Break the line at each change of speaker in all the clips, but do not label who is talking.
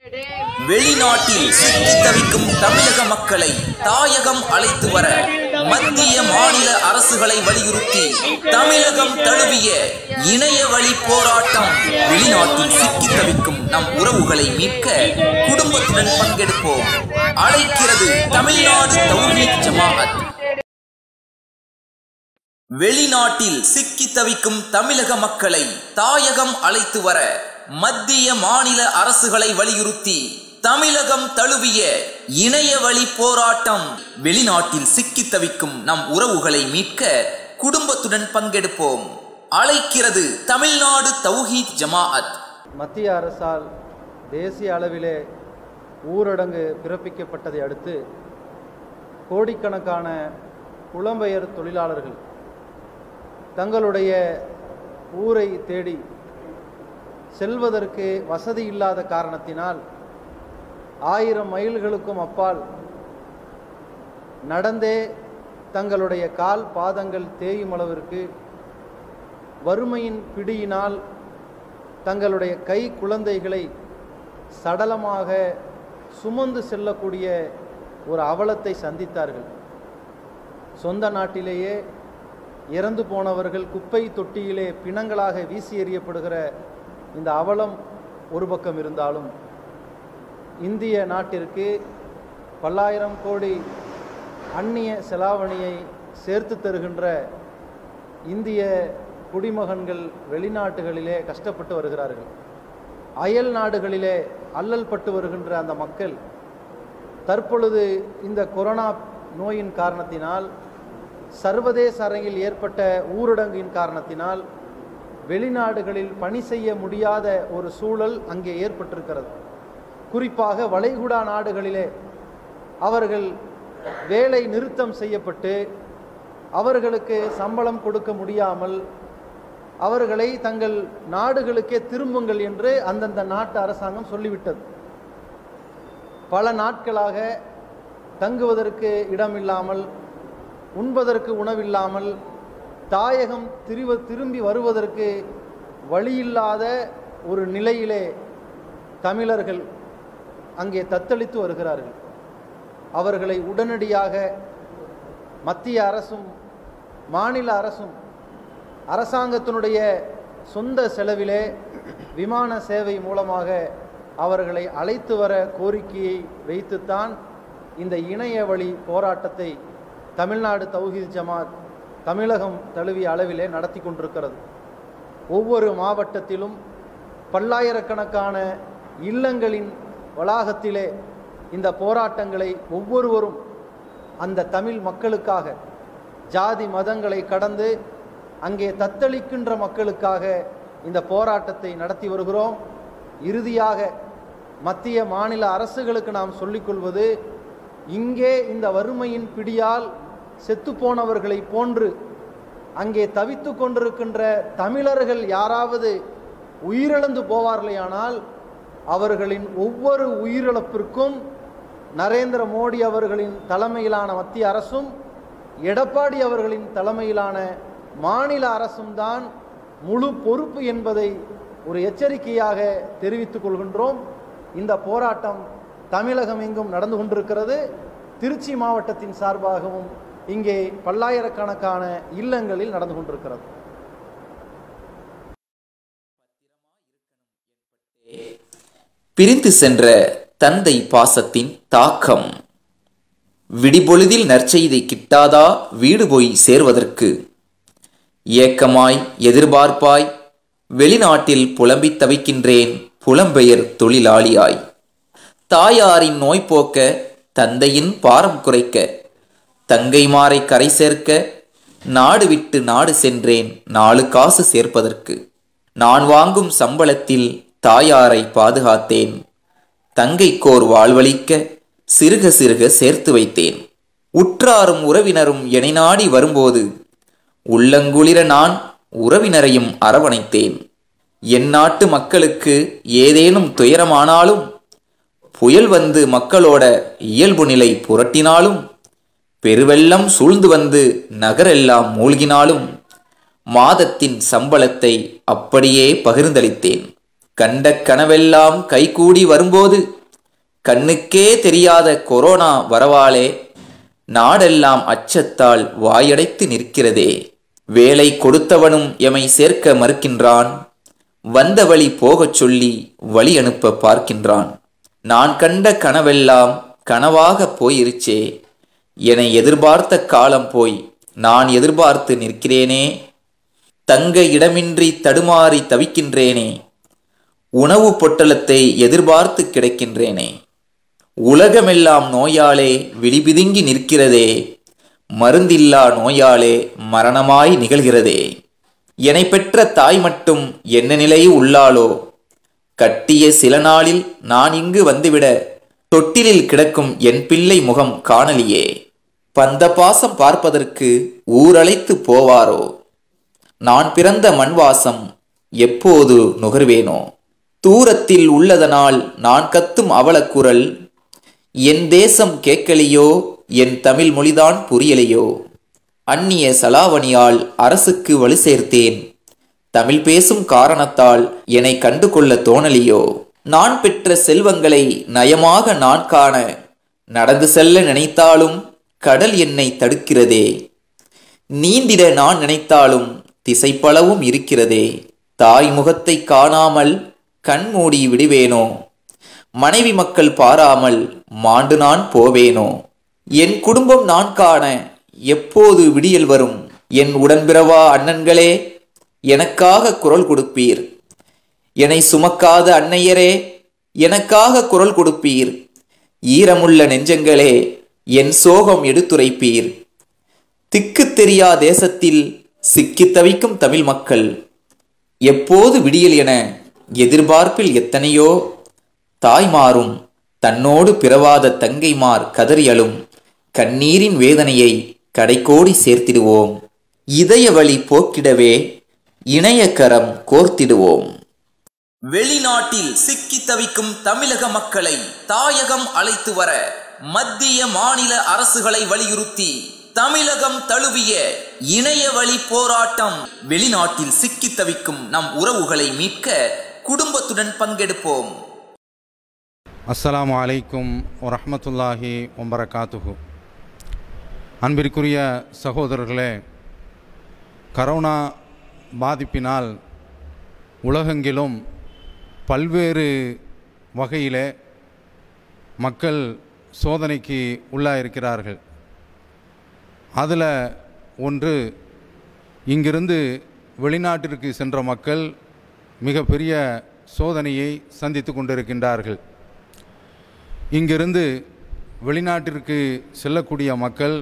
வெளிநாட்டில் சிக்கித் தவிக்கும் தமிழக மக்களை தாயகம் அழைத்து வர மத்திய மாநில அரசுகளை வலியுறுத்தி தமிழகம் தழுவிய இணைய வழி போராட்டம் வெளிநாட்டில் சிக்கித் தவிக்கும் நம் உறவுகளை மீட்க குடும்பத்துடன் பங்கெடுப்போம் அழைக்கிறது தமிழ்நாடு தௌஹீத் ஜமாஅத் வெளிநாட்டில் சிக்கி தவிக்கும் தமிழக மக்களை தாயகம் அழைத்து வர மத்திய மாநில அரசுகளை வலியுறுத்தி தமிழகம் தழுவிய இணைய வழி போராட்டம் வெளிநாட்டில் சிக்கி தவிக்கும் நம் உறவுகளை மீட்க குடும்பத்துடன் பங்கெடுப்போம் அழைக்கிறது தமிழ்நாடு தௌஹீத் ஜமாஅத்
மத்திய அரசால் தேசிய அளவிலே ஊரடங்கு பிறப்பிக்கப்பட்டதை அடுத்து கோடிக்கணக்கான புலம்பெயர் தொழிலாளர்கள் தங்களுடைய ஊரை தேடி செல்வதற்கு வசதி இல்லாத காரணத்தினால் ஆயிரம் மைல்களுக்கும் அப்பால் நடந்தே தங்களுடைய கால் பாதங்கள் தேயும் அளவிற்கு வறுமையின் பிடியினால் தங்களுடைய கை குழந்தைகளை சடலமாக சுமந்து செல்லக்கூடிய ஒரு அவலத்தை சந்தித்தார்கள் சொந்த நாட்டிலேயே இறந்து போனவர்கள் குப்பை தொட்டியிலே பிணங்களாக வீசி எறியப்படுகிற இந்த அவலம் ஒரு பக்கம் இருந்தாலும் இந்திய நாட்டிற்கு பல்லாயிரம் கோடி அந்நிய செலாவணியை சேர்த்து தருகின்ற இந்திய குடிமகன்கள் வெளிநாட்டுகளிலே கஷ்டப்பட்டு வருகிறார்கள் அயல் நாடுகளிலே அல்லல் பட்டு வருகின்ற அந்த மக்கள் தற்பொழுது இந்த கொரோனா நோயின் காரணத்தினால் சர்வதேச அரங்கில் ஏற்பட்ட ஊரடங்கின் காரணத்தினால் வெளிநாடுகளில் பணி செய்ய முடியாத ஒரு சூழல் அங்கே ஏற்பட்டிருக்கிறது குறிப்பாக வளைகுடா நாடுகளிலே அவர்கள் வேலை நிறுத்தம் செய்யப்பட்டு அவர்களுக்கு சம்பளம் கொடுக்க முடியாமல் அவர்களை தங்கள் நாடுகளுக்கே திரும்புங்கள் என்று அந்தந்த நாட்டு அரசாங்கம் சொல்லிவிட்டது பல நாட்களாக தங்குவதற்கு இடமில்லாமல் உண்பதற்கு உணவில்லாமல் தாயகம் திரிவ திரும்பி வருவதற்கு வழியில்லாத ஒரு நிலையிலே தமிழர்கள் அங்கே தத்தளித்து வருகிறார்கள் அவர்களை உடனடியாக மத்திய அரசும் மாநில அரசும் அரசாங்கத்தினுடைய சொந்த செலவிலே விமான சேவை மூலமாக அவர்களை அழைத்து வர கோரிக்கையை வைத்துத்தான் இந்த இணைய வழி போராட்டத்தை தமிழ்நாடு தௌஹீத் ஜமாத் தமிழகம் தழுவிய அளவிலே நடத்தி கொண்டிருக்கிறது ஒவ்வொரு மாவட்டத்திலும் பல்லாயிரக்கணக்கான இல்லங்களின் வளாகத்திலே இந்த போராட்டங்களை ஒவ்வொருவரும் அந்த தமிழ் மக்களுக்காக ஜாதி மதங்களை கடந்து அங்கே தத்தளிக்கின்ற மக்களுக்காக இந்த போராட்டத்தை நடத்தி வருகிறோம் இறுதியாக மத்திய மாநில அரசுகளுக்கு நாம் சொல்லிக்கொள்வது இங்கே இந்த வறுமையின் பிடியால் செத்துப்போனவர்களை போன்று அங்கே தவித்து கொண்டிருக்கின்ற தமிழர்கள் யாராவது உயிரிழந்து போவார்களேயானால் அவர்களின் ஒவ்வொரு உயிரிழப்பிற்கும் நரேந்திர மோடி அவர்களின் தலைமையிலான மத்திய அரசும் எடப்பாடி அவர்களின் தலைமையிலான மாநில அரசும் தான் முழு பொறுப்பு என்பதை ஒரு எச்சரிக்கையாக தெரிவித்துக் கொள்கின்றோம் இந்த போராட்டம் தமிழகம் எங்கும் நடந்து கொண்டிருக்கிறது திருச்சி மாவட்டத்தின் சார்பாகவும் இங்கே பல்லாயிரக்கணக்கான இல்லங்களில் நடந்து கொண்டிருக்கிறது
பிரிந்து சென்ற தந்தை பாசத்தின் தாக்கம் விடிபொழுதில் நற்செய்தி கிட்டாதா வீடு போய் சேர்வதற்கு ஏக்கமாய் எதிர்பார்ப்பாய் வெளிநாட்டில் புலம்பித் தவிக்கின்றேன் புலம்பெயர் தொழிலாளியாய் தாயாரின் நோய் போக்க தந்தையின் பாரம் குறைக்க தங்கைமாரை கரை சேர்க்க நாடு விட்டு நாடு சென்றேன் நாலு காசு சேர்ப்பதற்கு நான் வாங்கும் சம்பளத்தில் தாயாரை பாதுகாத்தேன் தங்கைக்கோர் வாழ்வளிக்க சிறுக சிறுக சேர்த்து வைத்தேன் உற்றாரும் உறவினரும் என்னை நாடி வரும்போது உள்ளங்குளிர நான் உறவினரையும் அரவணைத்தேன் என் நாட்டு மக்களுக்கு ஏதேனும் துயரமானாலும் புயல் வந்து மக்களோட இயல்பு நிலை புரட்டினாலும் பெருவெள்ளம் சூழ்ந்து வந்து நகரெல்லாம் மூழ்கினாலும் மாதத்தின் சம்பளத்தை அப்படியே பகிர்ந்தளித்தேன் கண்ட கனவெல்லாம் கைகூடி வரும்போது கண்ணுக்கே தெரியாத கொரோனா வரவாலே நாடெல்லாம் அச்சத்தால் வாயடைத்து நிற்கிறதே வேலை கொடுத்தவனும் எமை சேர்க்க மறுக்கின்றான் வந்த வழி போகச் சொல்லி வழி அனுப்ப பார்க்கின்றான் நான் கண்ட கனவெல்லாம் கனவாக போயிருச்சே என எதிர்பார்த்த காலம் போய் நான் எதிர்பார்த்து நிற்கிறேனே தங்க இடமின்றி தடுமாறி தவிக்கின்றேனே உணவு பொட்டலத்தை எதிர்பார்த்து கிடக்கின்றேனே உலகமெல்லாம் நோயாலே விழிபிதுங்கி நிற்கிறதே மருந்தில்லா நோயாலே மரணமாய் நிகழ்கிறதே என்னை பெற்ற தாய் மட்டும் என்ன நிலை உள்ளாளோ கட்டிய சில நாளில் நான் இங்கு வந்துவிட தொட்டிலில் கிடக்கும் என் பிள்ளை முகம் காணலியே பந்த பாசம் பார்ப்பதற்கு ஊரழைத்து போவாரோ நான் பிறந்த மண்வாசம் எப்போது நுகர்வேனோ தூரத்தில் உள்ளதனால் நான் கத்தும் அவலக்குரல் என் தேசம் கேட்கலையோ என் தமிழ் மொழிதான் புரியலையோ அந்நிய சலாவணியால் அரசுக்கு வலு சேர்த்தேன் தமிழ் பேசும் காரணத்தால் என்னை கண்டு கொள்ள தோணலியோ நான் பெற்ற செல்வங்களை நயமாக நான் காண நடந்து செல்ல நினைத்தாலும் கடல் என்னை தடுக்கிறதே நீந்திட நான் நினைத்தாலும் திசைப்பளவும் இருக்கிறதே தாய் முகத்தை காணாமல் கண் மூடி விடுவேனோ மனைவி மக்கள் பாராமல் மாண்டு நான் போவேனோ என் குடும்பம் நான் காண எப்போது விடியல் வரும் என் உடன்பிறவா அண்ணன்களே எனக்காக குரல் கொடுப்பீர் என்னை சுமக்காத அன்னையரே எனக்காக குரல் கொடுப்பீர் ஈரமுள்ள நெஞ்சங்களே என் சோகம் எடுத்துரைப்பீர் திக்கு தெரியா தேசத்தில் சிக்கித் தவிக்கும் தமிழ் மக்கள் எப்போது விடியல் என எதிர்பார்ப்பில் எத்தனையோ தாய்மாரும் தன்னோடு பிறவாத தங்கைமார் கதறியலும் கண்ணீரின் வேதனையை கடைக்கோடி சேர்த்திடுவோம் இதய வழி போக்கிடவே இணையக்கரம் கோர்த்திடுவோம் வெளிநாட்டில் சிக்கி தவிக்கும் தமிழக மக்களை தாயகம் அழைத்து வர மத்திய மாநில அரசுகளை வலியுறுத்தி தமிழகம் தழுவிய இணைய வழி போராட்டம் வெளிநாட்டில் சிக்கி தவிக்கும் நம் உறவுகளை மீட்க குடும்பத்துடன் பங்கெடுப்போம்
அஸ்ஸலாமு அலைக்கும் வரஹ்மத்துல்லாஹி வபரகாத்துஹு அன்பிற்குரிய சகோதரர்களே கரோனா பாதிப்பினால் உலகெங்கிலும் பல்வேறு வகையிலே மக்கள் சோதனைக்கு உள்ளாயிருக்கிறார்கள் அதில் ஒன்று இங்கிருந்து வெளிநாட்டிற்கு சென்ற மக்கள் மிகப்பெரிய சோதனையை சந்தித்து கொண்டிருக்கின்றார்கள் இங்கிருந்து வெளிநாட்டிற்கு செல்லக்கூடிய மக்கள்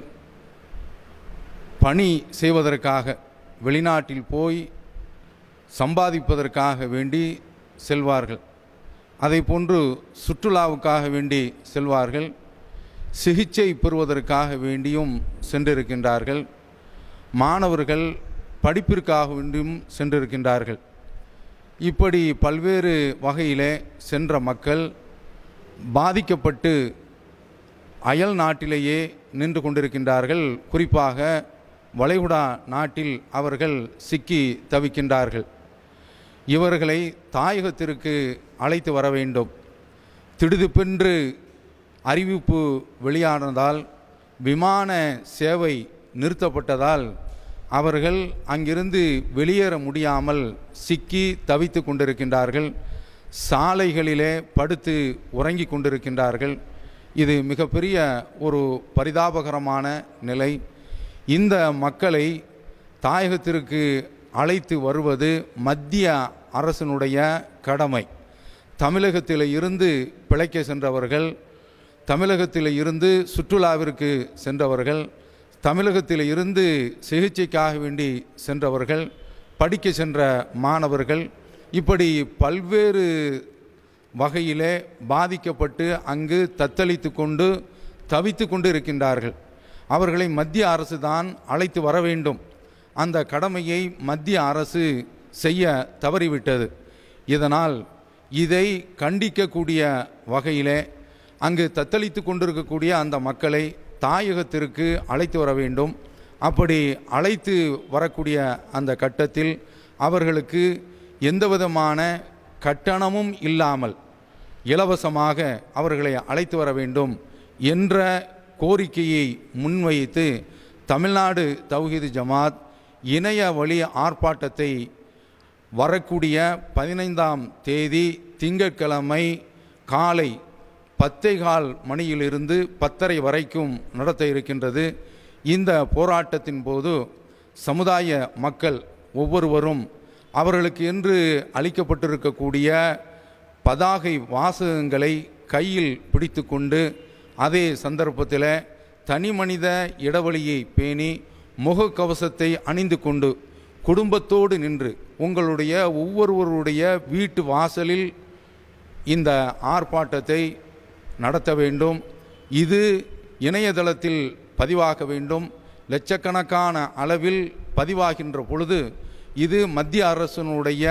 பணி செய்வதற்காக வெளிநாட்டில் போய் சம்பாதிப்பதற்காக வேண்டி செல்வார்கள் அதை போன்று சுற்றுலாவுக்காக வேண்டி செல்வார்கள் சிகிச்சை பெறுவதற்காக வேண்டியும் சென்றிருக்கின்றார்கள் மாணவர்கள் படிப்பிற்காக வேண்டியும் சென்றிருக்கின்றார்கள் இப்படி பல்வேறு வகையிலே சென்ற மக்கள் பாதிக்கப்பட்டு அயல் நாட்டிலேயே நின்று கொண்டிருக்கின்றார்கள் குறிப்பாக வளைகுடா நாட்டில் அவர்கள் சிக்கி தவிக்கின்றார்கள் இவர்களை தாயகத்திற்கு அழைத்து வர வேண்டும் திடுதிப்பென்று அறிவிப்பு வெளியானதால் விமான சேவை நிறுத்தப்பட்டதால் அவர்கள் அங்கிருந்து வெளியேற முடியாமல் சிக்கி தவித்து கொண்டிருக்கின்றார்கள் சாலைகளிலே படுத்து உறங்கிக் கொண்டிருக்கின்றார்கள் இது மிகப்பெரிய ஒரு பரிதாபகரமான நிலை இந்த மக்களை தாயகத்திற்கு அழைத்து வருவது மத்திய அரசினுடைய கடமை தமிழகத்தில் இருந்து பிழைக்க சென்றவர்கள் தமிழகத்தில் இருந்து சுற்றுலாவிற்கு சென்றவர்கள் தமிழகத்தில் இருந்து சிகிச்சைக்காக வேண்டி சென்றவர்கள் படிக்க சென்ற மாணவர்கள் இப்படி பல்வேறு வகையிலே பாதிக்கப்பட்டு அங்கு தத்தளித்து கொண்டு தவித்து கொண்டு இருக்கின்றார்கள் அவர்களை மத்திய அரசு தான் அழைத்து வர வேண்டும் அந்த கடமையை மத்திய அரசு செய்ய தவறிவிட்டது இதனால் இதை கண்டிக்கக்கூடிய வகையிலே அங்கு தத்தளித்து கொண்டிருக்கக்கூடிய அந்த மக்களை தாயகத்திற்கு அழைத்து வர வேண்டும் அப்படி அழைத்து வரக்கூடிய அந்த கட்டத்தில் அவர்களுக்கு எந்தவிதமான கட்டணமும் இல்லாமல் இலவசமாக அவர்களை அழைத்து வர வேண்டும் என்ற கோரிக்கையை முன்வைத்து தமிழ்நாடு தௌஹீது ஜமாத் இணைய வழி ஆர்ப்பாட்டத்தை வரக்கூடிய பதினைந்தாம் தேதி திங்கட்கிழமை காலை பத்தே கால் மணியிலிருந்து பத்தரை வரைக்கும் நடத்த இருக்கின்றது இந்த போராட்டத்தின் போது சமுதாய மக்கள் ஒவ்வொருவரும் அவர்களுக்கு என்று அளிக்கப்பட்டிருக்கக்கூடிய பதாகை வாசகங்களை கையில் பிடித்துக்கொண்டு அதே சந்தர்ப்பத்தில் தனி மனித இடைவெளியை பேணி முகக்கவசத்தை அணிந்து கொண்டு குடும்பத்தோடு நின்று உங்களுடைய ஒவ்வொருவருடைய வீட்டு வாசலில் இந்த ஆர்ப்பாட்டத்தை நடத்த வேண்டும் இது இணையதளத்தில் பதிவாக வேண்டும் லட்சக்கணக்கான அளவில் பதிவாகின்ற பொழுது இது மத்திய அரசினுடைய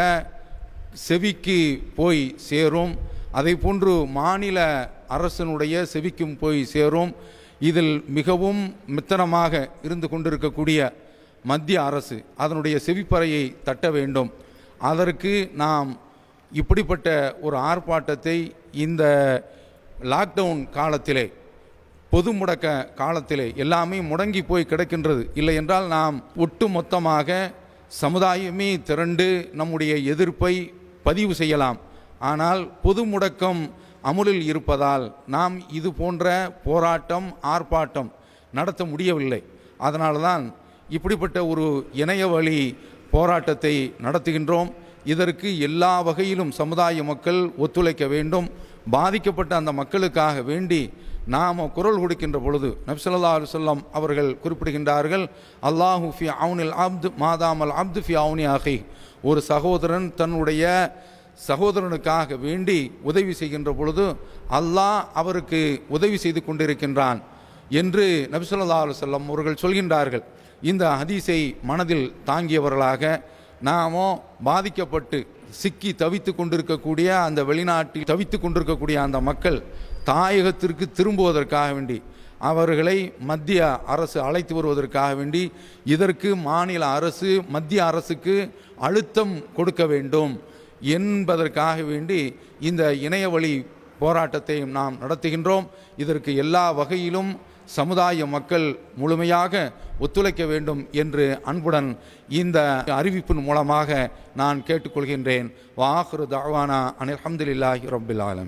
செவிக்கு போய் சேரும் அதை போன்று மாநில அரசினுடைய செவிக்கும் போய் சேரும் இதில் மிகவும் மித்தனமாக இருந்து கொண்டிருக்கக்கூடிய மத்திய அரசு அதனுடைய செவிப்பறையை தட்ட வேண்டும் அதற்கு நாம் இப்படிப்பட்ட ஒரு ஆர்ப்பாட்டத்தை இந்த லாக்டவுன் காலத்திலே பொது முடக்க காலத்திலே எல்லாமே முடங்கி போய் கிடக்கின்றது இல்லை என்றால் நாம் ஒட்டு மொத்தமாக சமுதாயமே திரண்டு நம்முடைய எதிர்ப்பை பதிவு செய்யலாம் ஆனால் பொது முடக்கம் அமுலில் இருப்பதால் நாம் இது போன்ற போராட்டம் ஆர்ப்பாட்டம் நடத்த முடியவில்லை அதனால தான் இப்படிப்பட்ட ஒரு இணைய வழி போராட்டத்தை நடத்துகின்றோம் இதற்கு எல்லா வகையிலும் சமுதாய மக்கள் ஒத்துழைக்க வேண்டும் பாதிக்கப்பட்ட அந்த மக்களுக்காக வேண்டி நாம் குரல் கொடுக்கின்ற பொழுது நப்சல்லா அலுவலம் அவர்கள் குறிப்பிடுகின்றார்கள் அல்லாஹு ஃபி அவுனில் அப்து மாதாமல் அப்து ஃபி அவுனி ஆகி ஒரு சகோதரன் தன்னுடைய சகோதரனுக்காக வேண்டி உதவி செய்கின்ற பொழுது அல்லாஹ் அவருக்கு உதவி செய்து கொண்டிருக்கின்றான் என்று நபிசுல்லா அலுவலம் அவர்கள் சொல்கின்றார்கள் இந்த ஹதீஸை மனதில் தாங்கியவர்களாக நாமோ பாதிக்கப்பட்டு சிக்கி தவித்து கொண்டிருக்கக்கூடிய அந்த வெளிநாட்டில் தவித்து கொண்டிருக்கக்கூடிய அந்த மக்கள் தாயகத்திற்கு திரும்புவதற்காக வேண்டி அவர்களை மத்திய அரசு அழைத்து வருவதற்காக வேண்டி இதற்கு மாநில அரசு மத்திய அரசுக்கு அழுத்தம் கொடுக்க வேண்டும் என்பதற்காக வேண்டி இந்த இணையவழி போராட்டத்தை நாம் நடத்துகின்றோம் இதற்கு எல்லா வகையிலும் சமுதாய மக்கள் முழுமையாக ஒத்துழைக்க வேண்டும் என்று அன்புடன் இந்த அறிவிப்பின் மூலமாக நான் கேட்டுக்கொள்கின்றேன் வாஹ்ரு தாவானா அனில் அஹமதுல்லாஹி ரபில் ஆலம்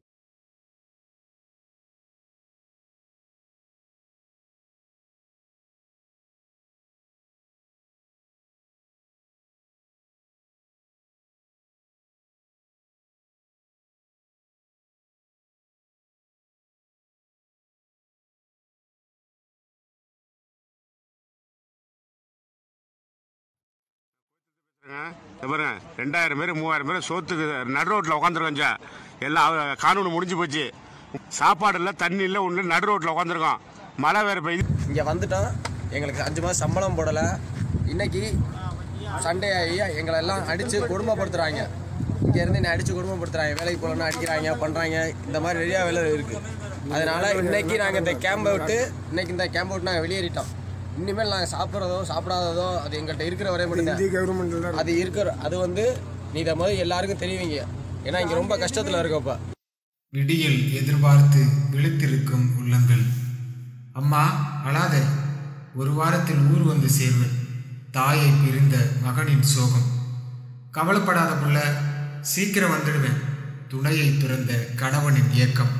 இங்க பாருங்க ரெண்டாயிரம் பேர் மூவாயிரம் பேர் சோத்துக்கு நடு ரோட்டில் உட்காந்துருக்கோம் எல்லாம் காணொன்று முடிஞ்சு போச்சு சாப்பாடு இல்லை தண்ணி இல்லை ஒன்று நடு ரோட்டில் உட்காந்துருக்கோம் மழை வேறு பெய்யுது
இங்கே வந்துட்டோம் எங்களுக்கு அஞ்சு மாதம் சம்பளம் போடலை இன்னைக்கு சண்டே ஆகி எங்களை எல்லாம் அடித்து கொடுமைப்படுத்துகிறாங்க இங்கேருந்து என்னை அடித்து கொடுமைப்படுத்துகிறாங்க வேலைக்கு போகலன்னா அடிக்கிறாங்க பண்ணுறாங்க இந்த மாதிரி நிறையா வேலை இருக்குது அதனால இன்னைக்கு நாங்கள் இந்த கேம்பை விட்டு இன்னைக்கு இந்த கேம்பை விட்டு நாங்கள் வெளியேறிட்டோம் இனிமேல் நாங்கள் சாப்பிட்றதோ சாப்பிடாததோ அது எங்கள்கிட்ட இருக்கிற வரை மட்டும்தான் அது இருக்கிற அது வந்து நீ இதை மாதிரி எல்லாருக்கும் தெரிவிங்க ஏன்னா இங்கே ரொம்ப கஷ்டத்தில் இருக்கோப்பா
விடியல் எதிர்பார்த்து விழித்திருக்கும் உள்ளங்கள் அம்மா அழாதே ஒரு வாரத்தில் ஊர் வந்து சேர்வேன் தாயை பிரிந்த மகனின் சோகம் கவலைப்படாத புள்ள சீக்கிரம் வந்துடுவேன் துணையை துறந்த கணவனின் ஏக்கம்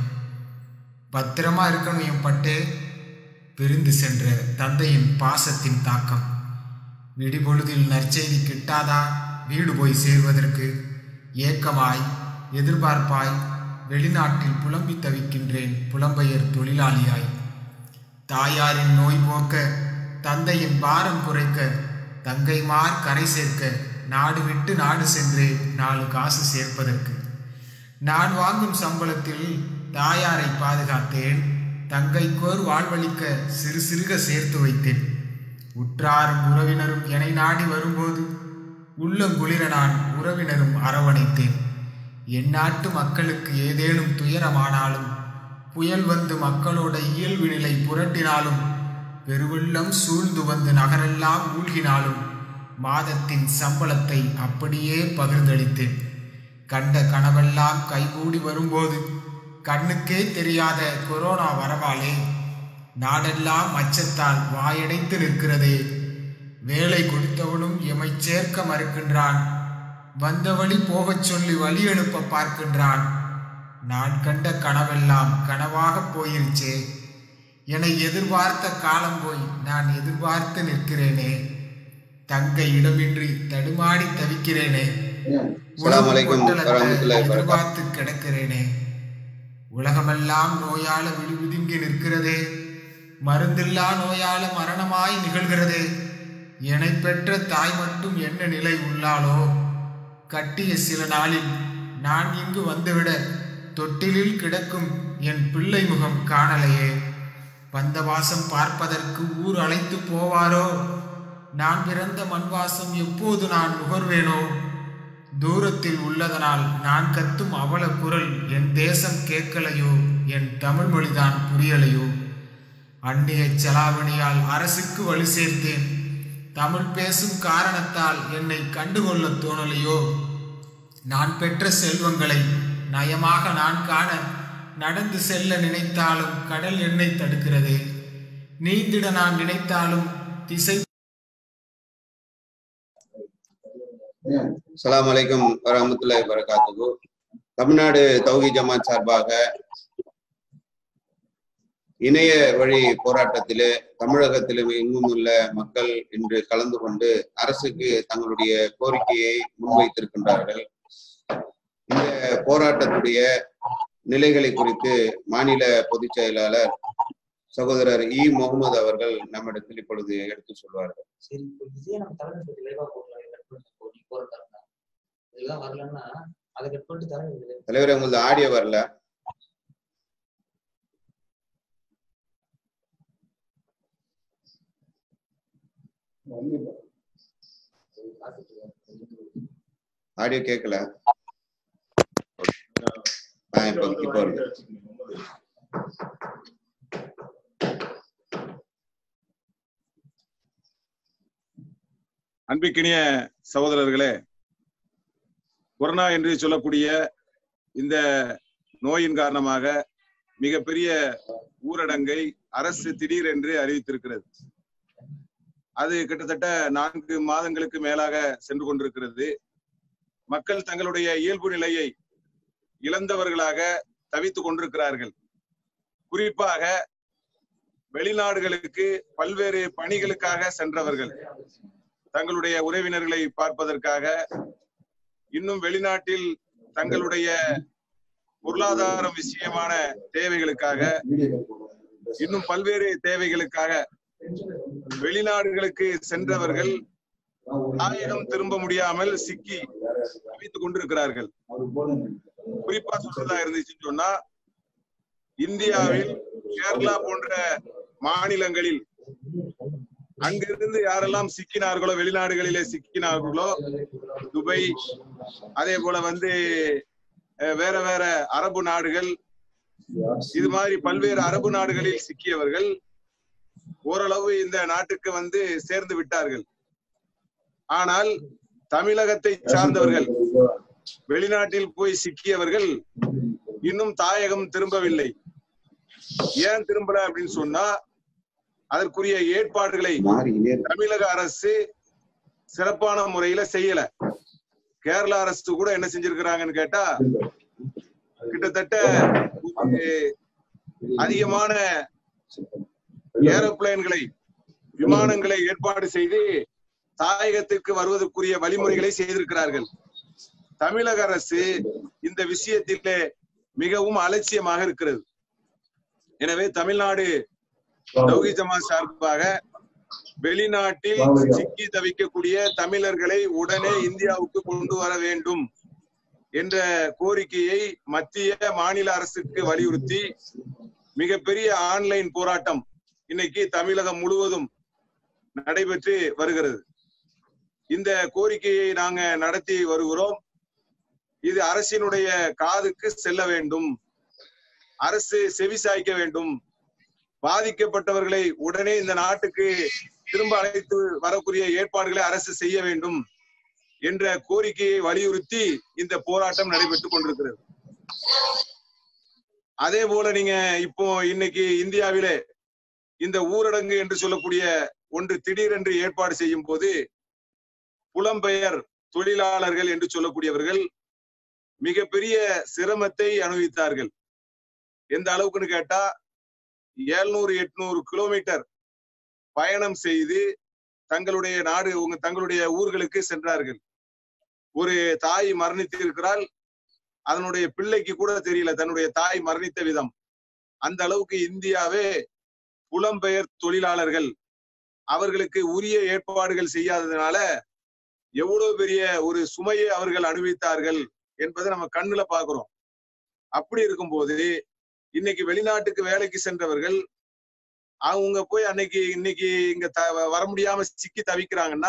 பத்திரமா இருக்கணும் என் பட்டே பிரிந்து சென்ற தந்தையின் பாசத்தின் தாக்கம் விடிபொழுதில் நற்செய்தி கிட்டாதா வீடு போய் சேர்வதற்கு ஏக்கமாய் எதிர்பார்ப்பாய் வெளிநாட்டில் புலம்பி தவிக்கின்றேன் புலம்பெயர் தொழிலாளியாய் தாயாரின் நோய் போக்க தந்தையின் பாரம் குறைக்க தங்கைமார் கரை சேர்க்க நாடு விட்டு நாடு சென்று நாலு காசு சேர்ப்பதற்கு நான் வாங்கும் சம்பளத்தில் தாயாரை பாதுகாத்தேன் தங்கைக்கோர் வாழ்வளிக்க சிறு சிறுக சேர்த்து வைத்தேன் உற்றாரும் உறவினரும் என்னை நாடி வரும்போது உள்ளங்குளிர நான் உறவினரும் அரவணைத்தேன் என் நாட்டு மக்களுக்கு ஏதேனும் துயரமானாலும் புயல் வந்து மக்களோட இயல்பு நிலை புரட்டினாலும் பெருவெள்ளம் சூழ்ந்து வந்து நகரெல்லாம் மூழ்கினாலும் மாதத்தின் சம்பளத்தை அப்படியே பகிர்ந்தளித்தேன் கண்ட கனவெல்லாம் கைகூடி வரும்போது கண்ணுக்கே தெரியாத கொரோனா வரவாலே நாடெல்லாம் அச்சத்தால் வாயடைத்து நிற்கிறதே வேலை கொடுத்தவனும் எமை சேர்க்க மறுக்கின்றான் வந்த வழி போகச் சொல்லி வழி அனுப்ப பார்க்கின்றான் நான் கண்ட கனவெல்லாம் கனவாக போயிருச்சே என்னை எதிர்பார்த்த காலம் போய் நான் எதிர்பார்த்து நிற்கிறேனே தங்க இடமின்றி தடுமாடி தவிக்கிறேனே
அஸ்ஸலாமு அலைக்கும்
பொட்டலத்தை
வரஹ்மத்துல்லாஹி வபரகாத்துஹு.
எதிர்பார்த்து கிடக்கிறேனே உலகமெல்லாம் நோயால விழுவிதுங்கி நிற்கிறதே மருந்தில்லா நோயால மரணமாய் நிகழ்கிறதே என்னை பெற்ற தாய் மட்டும் என்ன நிலை உள்ளாளோ கட்டிய சில நாளில் நான் இங்கு வந்துவிட தொட்டிலில் கிடக்கும் என் பிள்ளை முகம் காணலையே பந்தவாசம் பார்ப்பதற்கு ஊர் அழைத்து போவாரோ நான் பிறந்த மண்வாசம் எப்போது நான் நுகர்வேனோ தூரத்தில் உள்ளதனால் நான் கத்தும் அவல குரல் என் தேசம் கேட்கலையோ என் தமிழ் மொழிதான் புரியலையோ அந்நிய செலாவணியால் அரசுக்கு வலு சேர்த்தேன் தமிழ் பேசும் காரணத்தால் என்னை கண்டுகொள்ள தோணலையோ நான் பெற்ற செல்வங்களை நயமாக நான் காண நடந்து செல்ல நினைத்தாலும் கடல் என்னை தடுக்கிறதே நீந்திட நான் நினைத்தாலும் திசை
அஸ்ஸலாமு அலைக்கும் வரஹ்மத்துல்லாஹி வரகாத்துகு தமிழ்நாடு தௌஹி ஜமாத் சார்பாக இணைய வழி போராட்டத்திலே தமிழகத்திலும் எங்கும் உள்ள மக்கள் இன்று கலந்து கொண்டு அரசுக்கு தங்களுடைய கோரிக்கையை முன்வைத்திருக்கின்றார்கள் இந்த போராட்டத்துடைய நிலைகளை குறித்து மாநில பொதுச் செயலாளர் சகோதரர் இ முகமது அவர்கள் நம்மிடத்தில் இப்பொழுது எடுத்து சொல்வார்கள்
சரி இப்போ இதே நம்ம தலைமை லைவா போடலாம் கட் பண்ணி போ நீ போற தரங்க இதெல்லாம் வரலன்னா அதை கட் பண்ணிட்டு தரங்க
தலைவர் உங்களது ஆடியோ வரல ஆடியோ கேட்கல ஆ இப்போ இப்போ வருது
அன்பிக்கினிய சகோதரர்களே கொரோனா என்று சொல்லக்கூடிய இந்த நோயின் காரணமாக மிகப்பெரிய ஊரடங்கை அரசு திடீரென்று அறிவித்திருக்கிறது அது கிட்டத்தட்ட நான்கு மாதங்களுக்கு மேலாக சென்று கொண்டிருக்கிறது மக்கள் தங்களுடைய இயல்பு நிலையை இழந்தவர்களாக தவித்துக் கொண்டிருக்கிறார்கள் குறிப்பாக வெளிநாடுகளுக்கு பல்வேறு பணிகளுக்காக சென்றவர்கள் தங்களுடைய உறவினர்களை பார்ப்பதற்காக இன்னும் வெளிநாட்டில் தங்களுடைய பொருளாதாரம் விஷயமான தேவைகளுக்காக இன்னும் பல்வேறு தேவைகளுக்காக வெளிநாடுகளுக்கு சென்றவர்கள் தாயகம் திரும்ப முடியாமல் சிக்கி தவித்துக் கொண்டிருக்கிறார்கள் குறிப்பா சொல்றதா இருந்துச்சுன்னு சொன்னா இந்தியாவில் கேரளா போன்ற மாநிலங்களில் அங்கிருந்து யாரெல்லாம் சிக்கினார்களோ வெளிநாடுகளிலே சிக்கினார்களோ துபாய் அதே போல வந்து அஹ், வேற வேற அரபு நாடுகள் இது மாதிரி பல்வேறு அரபு நாடுகளில் சிக்கியவர்கள் ஓரளவு இந்த நாட்டுக்கு வந்து சேர்ந்து விட்டார்கள் ஆனால் தமிழகத்தை சார்ந்தவர்கள் வெளிநாட்டில் போய் சிக்கியவர்கள் இன்னும் தாயகம் திரும்பவில்லை ஏன் திரும்பல அப்படின்னு சொன்னா அதற்குரிய ஏற்பாடுகளை தமிழக அரசு சிறப்பான முறையில செய்யல கேரளா அரசு கூட என்ன செஞ்சிருக்கிறாங்கன்னு கேட்டா கிட்டத்தட்ட ஒரு அதிகமான ஏரோப்ளேன்களை விமானங்களை ஏற்பாடு செய்து தாயகத்திற்கு வருவதற்குரிய வழிமுறைகளை செய்திருக்கிறார்கள் தமிழக அரசு இந்த விஷயத்திலே மிகவும் அலட்சியமாக இருக்கிறது எனவே தமிழ்நாடு தௌஹி ஜமாத் சார்பாக வெளிநாட்டில் சிக்கி தவிக்கக்கூடிய தமிழர்களை உடனே இந்தியாவுக்கு கொண்டு வர வேண்டும் என்ற கோரிக்கையை மத்திய மாநில அரசுக்கு வலியுறுத்தி மிகப்பெரிய ஆன்லைன் போராட்டம் இன்னைக்கு தமிழகம் முழுவதும் நடைபெற்று வருகிறது இந்த கோரிக்கையை நாங்க நடத்தி வருகிறோம் இது அரசினுடைய காதுக்கு செல்ல வேண்டும் அரசு செவிசாய்க்க வேண்டும் பாதிக்கப்பட்டவர்களை உடனே இந்த நாட்டுக்கு திரும்ப அழைத்து வரக்கூடிய ஏற்பாடுகளை அரசு செய்ய வேண்டும் என்ற கோரிக்கையை வலியுறுத்தி இந்த போராட்டம் நடைபெற்றுக் கொண்டிருக்கிறது அதே போல நீங்க இப்போ இன்னைக்கு இந்தியாவிலே இந்த ஊரடங்கு என்று சொல்லக்கூடிய ஒன்று திடீரென்று ஏற்பாடு செய்யும் போது புலம்பெயர் தொழிலாளர்கள் என்று சொல்லக்கூடியவர்கள் மிகப்பெரிய சிரமத்தை அனுபவித்தார்கள் எந்த அளவுக்குன்னு கேட்டா எழுநூறு எட்நூறு கிலோமீட்டர் பயணம் செய்து தங்களுடைய நாடு உங்க தங்களுடைய ஊர்களுக்கு சென்றார்கள் ஒரு தாய் மரணித்திருக்கிறாள் அதனுடைய பிள்ளைக்கு கூட தெரியல தன்னுடைய தாய் மரணித்த விதம் அந்த அளவுக்கு இந்தியாவே புலம்பெயர் தொழிலாளர்கள் அவர்களுக்கு உரிய ஏற்பாடுகள் செய்யாததுனால எவ்வளவு பெரிய ஒரு சுமையை அவர்கள் அனுபவித்தார்கள் என்பதை நம்ம கண்ணுல பாக்குறோம் அப்படி இருக்கும்போது இன்னைக்கு வெளிநாட்டுக்கு வேலைக்கு சென்றவர்கள் அவங்க போய் அன்னைக்கு இன்னைக்கு இங்க த- வர முடியாம சிக்கி தவிக்கிறாங்கன்னா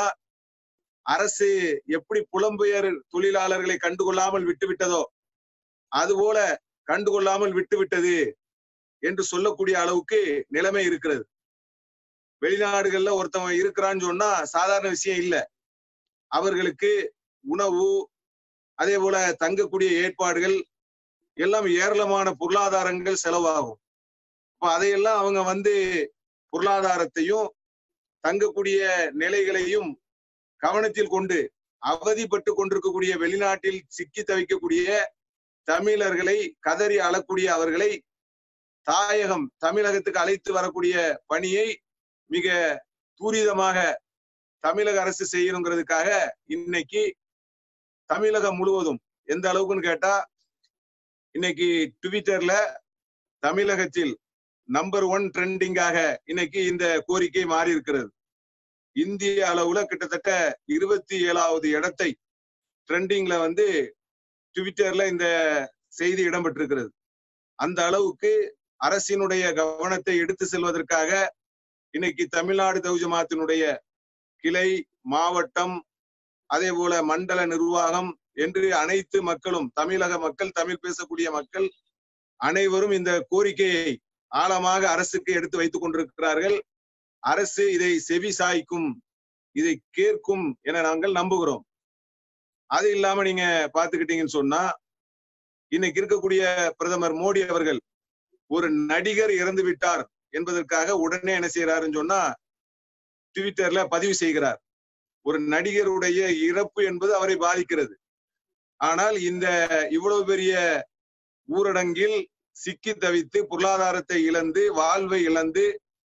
அரசு எப்படி புலம்பெயர் தொழிலாளர்களை கண்டுகொள்ளாமல் விட்டு விட்டதோ அதுபோல கண்டுகொள்ளாமல் விட்டு விட்டது என்று சொல்லக்கூடிய அளவுக்கு நிலைமை இருக்கிறது வெளிநாடுகள்ல ஒருத்தவன் இருக்கிறான்னு சொன்னா சாதாரண விஷயம் இல்ல அவர்களுக்கு உணவு அதே போல தங்கக்கூடிய ஏற்பாடுகள் எல்லாம் ஏராளமான பொருளாதாரங்கள் செலவாகும் அப்ப அதையெல்லாம் அவங்க வந்து பொருளாதாரத்தையும் தங்கக்கூடிய நிலைகளையும் கவனத்தில் கொண்டு அவதிப்பட்டு கொண்டிருக்கக்கூடிய வெளிநாட்டில் சிக்கி தவிக்கக்கூடிய தமிழர்களை கதறி அழக்கூடிய அவர்களை தாயகம் தமிழகத்துக்கு அழைத்து வரக்கூடிய பணியை மிக துரிதமாக தமிழக அரசு செய்யணுங்கிறதுக்காக இன்னைக்கு தமிழகம் முழுவதும் எந்த அளவுக்குன்னு கேட்டா இன்னைக்கு ட்விட்டர்ல தமிழகத்தில் நம்பர் ஒன் ட்ரெண்டிங்காக இன்னைக்கு இந்த கோரிக்கை மாறி இருக்கிறது இந்திய அளவுல கிட்டத்தட்ட இருபத்தி ஏழாவது இடத்தை ட்ரெண்டிங்ல வந்து ட்விட்டர்ல இந்த செய்தி இடம்பெற்றிருக்கிறது அந்த அளவுக்கு அரசினுடைய கவனத்தை எடுத்து செல்வதற்காக இன்னைக்கு தமிழ்நாடு தௌஜமாத்தினுடைய கிளை மாவட்டம் அதே போல மண்டல நிர்வாகம் என்று அனைத்து மக்களும் தமிழக மக்கள் தமிழ் பேசக்கூடிய மக்கள் அனைவரும் இந்த கோரிக்கையை ஆழமாக அரசுக்கு எடுத்து வைத்துக் கொண்டிருக்கிறார்கள் அரசு இதை செவி சாய்க்கும் இதை கேட்கும் என நாங்கள் நம்புகிறோம் அது இல்லாம நீங்க பாத்துக்கிட்டீங்கன்னு சொன்னா இன்னைக்கு இருக்கக்கூடிய பிரதமர் மோடி அவர்கள் ஒரு நடிகர் இறந்து விட்டார் என்பதற்காக உடனே என்ன செய்யறாருன்னு சொன்னா ட்விட்டர்ல பதிவு செய்கிறார் ஒரு நடிகருடைய இறப்பு என்பது அவரை பாதிக்கிறது ஆனால் இந்த இவ்வளவு பெரிய ஊரடங்கில் சிக்கி தவித்து பொருளாதாரத்தை இழந்து வாழ்வை இழந்து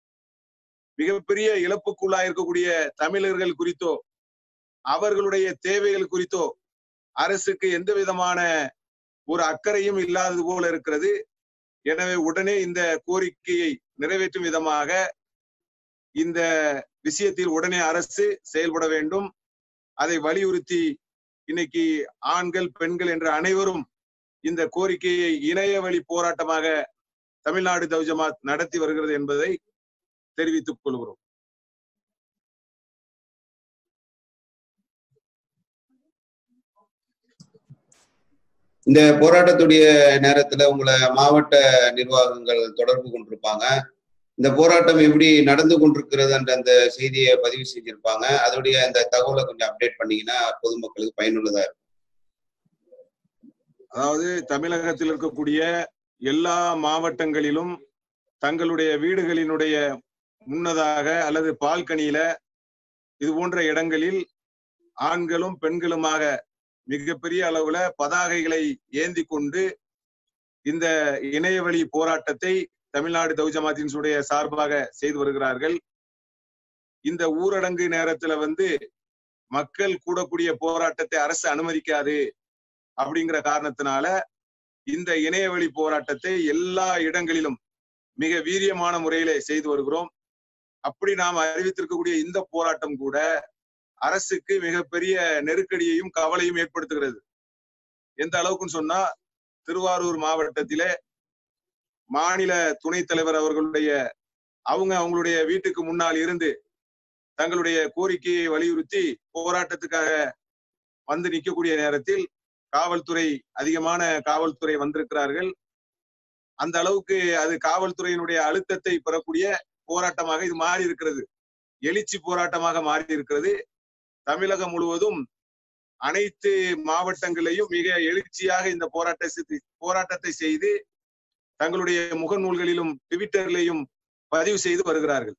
மிகப்பெரிய இழப்புக்குள்ளாக இருக்கக்கூடிய தமிழர்கள் குறித்தோ அவர்களுடைய தேவைகள் குறித்தோ அரசுக்கு எந்த விதமான ஒரு அக்கறையும் இல்லாதது போல இருக்கிறது எனவே உடனே இந்த கோரிக்கையை நிறைவேற்றும் விதமாக இந்த விஷயத்தில் உடனே அரசு செயல்பட வேண்டும் அதை வலியுறுத்தி இன்னைக்கு ஆண்கள் பெண்கள் என்ற அனைவரும் இந்த கோரிக்கையை இணைய வழி போராட்டமாக தமிழ்நாடு தௌஜமாத் நடத்தி வருகிறது என்பதை தெரிவித்துக் கொள்கிறோம்
இந்த போராட்டத்துடைய நேரத்துல உங்களை மாவட்ட நிர்வாகங்கள் தொடர்பு கொண்டிருப்பாங்க இந்த போராட்டம் எப்படி நடந்து கொண்டிருக்கிறதுன்ற அந்த செய்தியை பதிவு செஞ்சிருப்பாங்க அதோடைய அந்த தகவலை கொஞ்சம் அப்டேட் பண்ணீங்கன்னா பொதுமக்களுக்கு பயனுள்ளதா இருக்கும்
அதாவது தமிழகத்தில் இருக்கக்கூடிய எல்லா மாவட்டங்களிலும் தங்களுடைய வீடுகளினுடைய முன்னதாக அல்லது பால்கனியில இது போன்ற இடங்களில் ஆண்களும் பெண்களுமாக மிகப்பெரிய அளவுல பதாகைகளை ஏந்தி கொண்டு இந்த இணையவழி போராட்டத்தை தமிழ்நாடு தௌஜமாத்தின்ஸுடைய சார்பாக செய்து வருகிறார்கள் இந்த ஊரடங்கு நேரத்துல வந்து மக்கள் கூடக்கூடிய போராட்டத்தை அரசு அனுமதிக்காது அப்படிங்கிற காரணத்தினால இந்த இணையவழி போராட்டத்தை எல்லா இடங்களிலும் மிக வீரியமான முறையிலே செய்து வருகிறோம் அப்படி நாம் அறிவித்திருக்கக்கூடிய இந்த போராட்டம் கூட அரசுக்கு மிகப்பெரிய நெருக்கடியையும் கவலையும் ஏற்படுத்துகிறது எந்த அளவுக்குன்னு சொன்னா திருவாரூர் மாவட்டத்திலே மாநில துணைத் தலைவர் அவர்களுடைய அவங்க அவங்களுடைய வீட்டுக்கு முன்னால் இருந்து தங்களுடைய கோரிக்கையை வலியுறுத்தி போராட்டத்துக்காக வந்து நிற்கக்கூடிய நேரத்தில் காவல்துறை அதிகமான காவல்துறை வந்திருக்கிறார்கள் அந்த அளவுக்கு அது காவல்துறையினுடைய அழுத்தத்தை பெறக்கூடிய போராட்டமாக இது மாறி இருக்கிறது எழுச்சி போராட்டமாக மாறி இருக்கிறது தமிழகம் முழுவதும் அனைத்து மாவட்டங்களையும் மிக எழுச்சியாக இந்த போராட்ட போராட்டத்தை செய்து தங்களுடைய முகநூல்களிலும் ட்விட்டர்லையும் பதிவு செய்து வருகிறார்கள்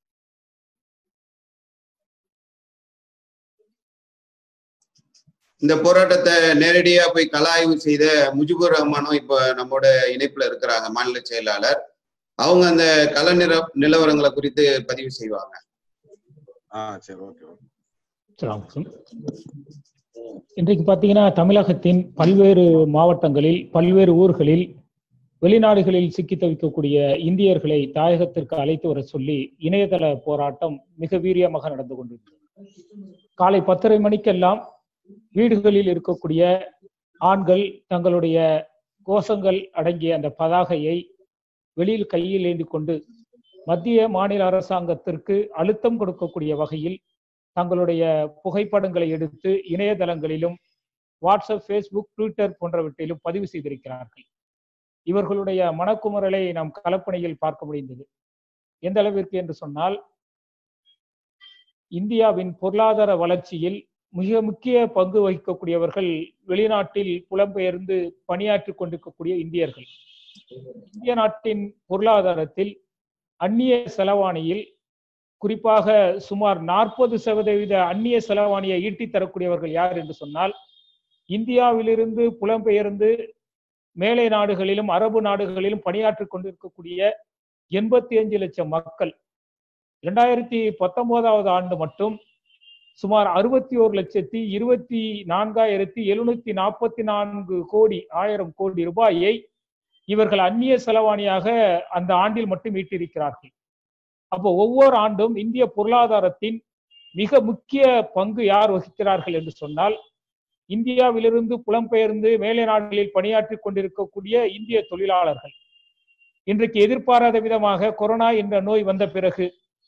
இந்த போராட்டத்தை நேரடியா போய் கலாய்வு செய்த முஜிபுர் ரஹ்மானும் இப்ப நம்மோட இணைப்புல இருக்கிறாங்க மாநில செயலாளர் அவங்க அந்த கள நிற நிலவரங்களை குறித்து பதிவு செய்வாங்க
ஆ சரி ஓகே ஓகே
அஸ்ஸலாமு இன்றைக்கு பார்த்தீங்கன்னா தமிழகத்தின் பல்வேறு மாவட்டங்களில் பல்வேறு ஊர்களில் வெளிநாடுகளில் சிக்கி தவிக்கக்கூடிய இந்தியர்களை தாயகத்திற்கு அழைத்து வர சொல்லி இணையதள போராட்டம் மிக வீரியமாக நடந்து கொண்டிருக்கிறது காலை பத்தரை மணிக்கெல்லாம் வீடுகளில் இருக்கக்கூடிய ஆண்கள் தங்களுடைய கோஷங்கள் அடங்கிய அந்த பதாகையை வெளியில் கையில் ஏந்தி கொண்டு மத்திய மாநில அரசாங்கத்திற்கு அழுத்தம் கொடுக்கக்கூடிய வகையில் தங்களுடைய புகைப்படங்களை எடுத்து இணையதளங்களிலும் வாட்ஸ்அப் ஃபேஸ்புக் ட்விட்டர் போன்றவற்றிலும் பதிவு செய்திருக்கிறார்கள் இவர்களுடைய மனக்குமுறலை நாம் கலப்பணியில் பார்க்க முடிந்தது எந்த அளவிற்கு என்று சொன்னால் இந்தியாவின் பொருளாதார வளர்ச்சியில் மிக முக்கிய பங்கு வகிக்கக்கூடியவர்கள் வெளிநாட்டில் புலம்பெயர்ந்து பணியாற்றிக் கொண்டிருக்கக்கூடிய இந்தியர்கள் இந்திய நாட்டின் பொருளாதாரத்தில் அந்நிய செலவாணியில் குறிப்பாக சுமார் நாற்பது சதவீத அந்நிய செலவாணியை ஈட்டித் தரக்கூடியவர்கள் யார் என்று சொன்னால் இந்தியாவிலிருந்து புலம்பெயர்ந்து மேலை நாடுகளிலும் அரபு நாடுகளிலும் பணியாற்றிக் கொண்டிருக்கக்கூடிய எண்பத்தி அஞ்சு லட்சம் மக்கள் இரண்டாயிரத்தி பத்தொன்பதாவது ஆண்டு மட்டும் சுமார் அறுபத்தி ஒரு லட்சத்தி இருபத்தி நான்காயிரத்தி எழுநூத்தி நாற்பத்தி நான்கு கோடி ஆயிரம் கோடி ரூபாயை இவர்கள் அந்நிய செலவாணியாக அந்த ஆண்டில் மட்டும் ஈட்டியிருக்கிறார்கள் அப்போ ஒவ்வொரு ஆண்டும் இந்திய பொருளாதாரத்தின் மிக முக்கிய பங்கு யார் வகிக்கிறார்கள் என்று சொன்னால் இந்தியாவிலிருந்து புலம்பெயர்ந்து மேலை நாடுகளில் பணியாற்றிக் கொண்டிருக்கக்கூடிய இந்திய தொழிலாளர்கள் இன்றைக்கு எதிர்பாராத விதமாக கொரோனா என்ற நோய் வந்த பிறகு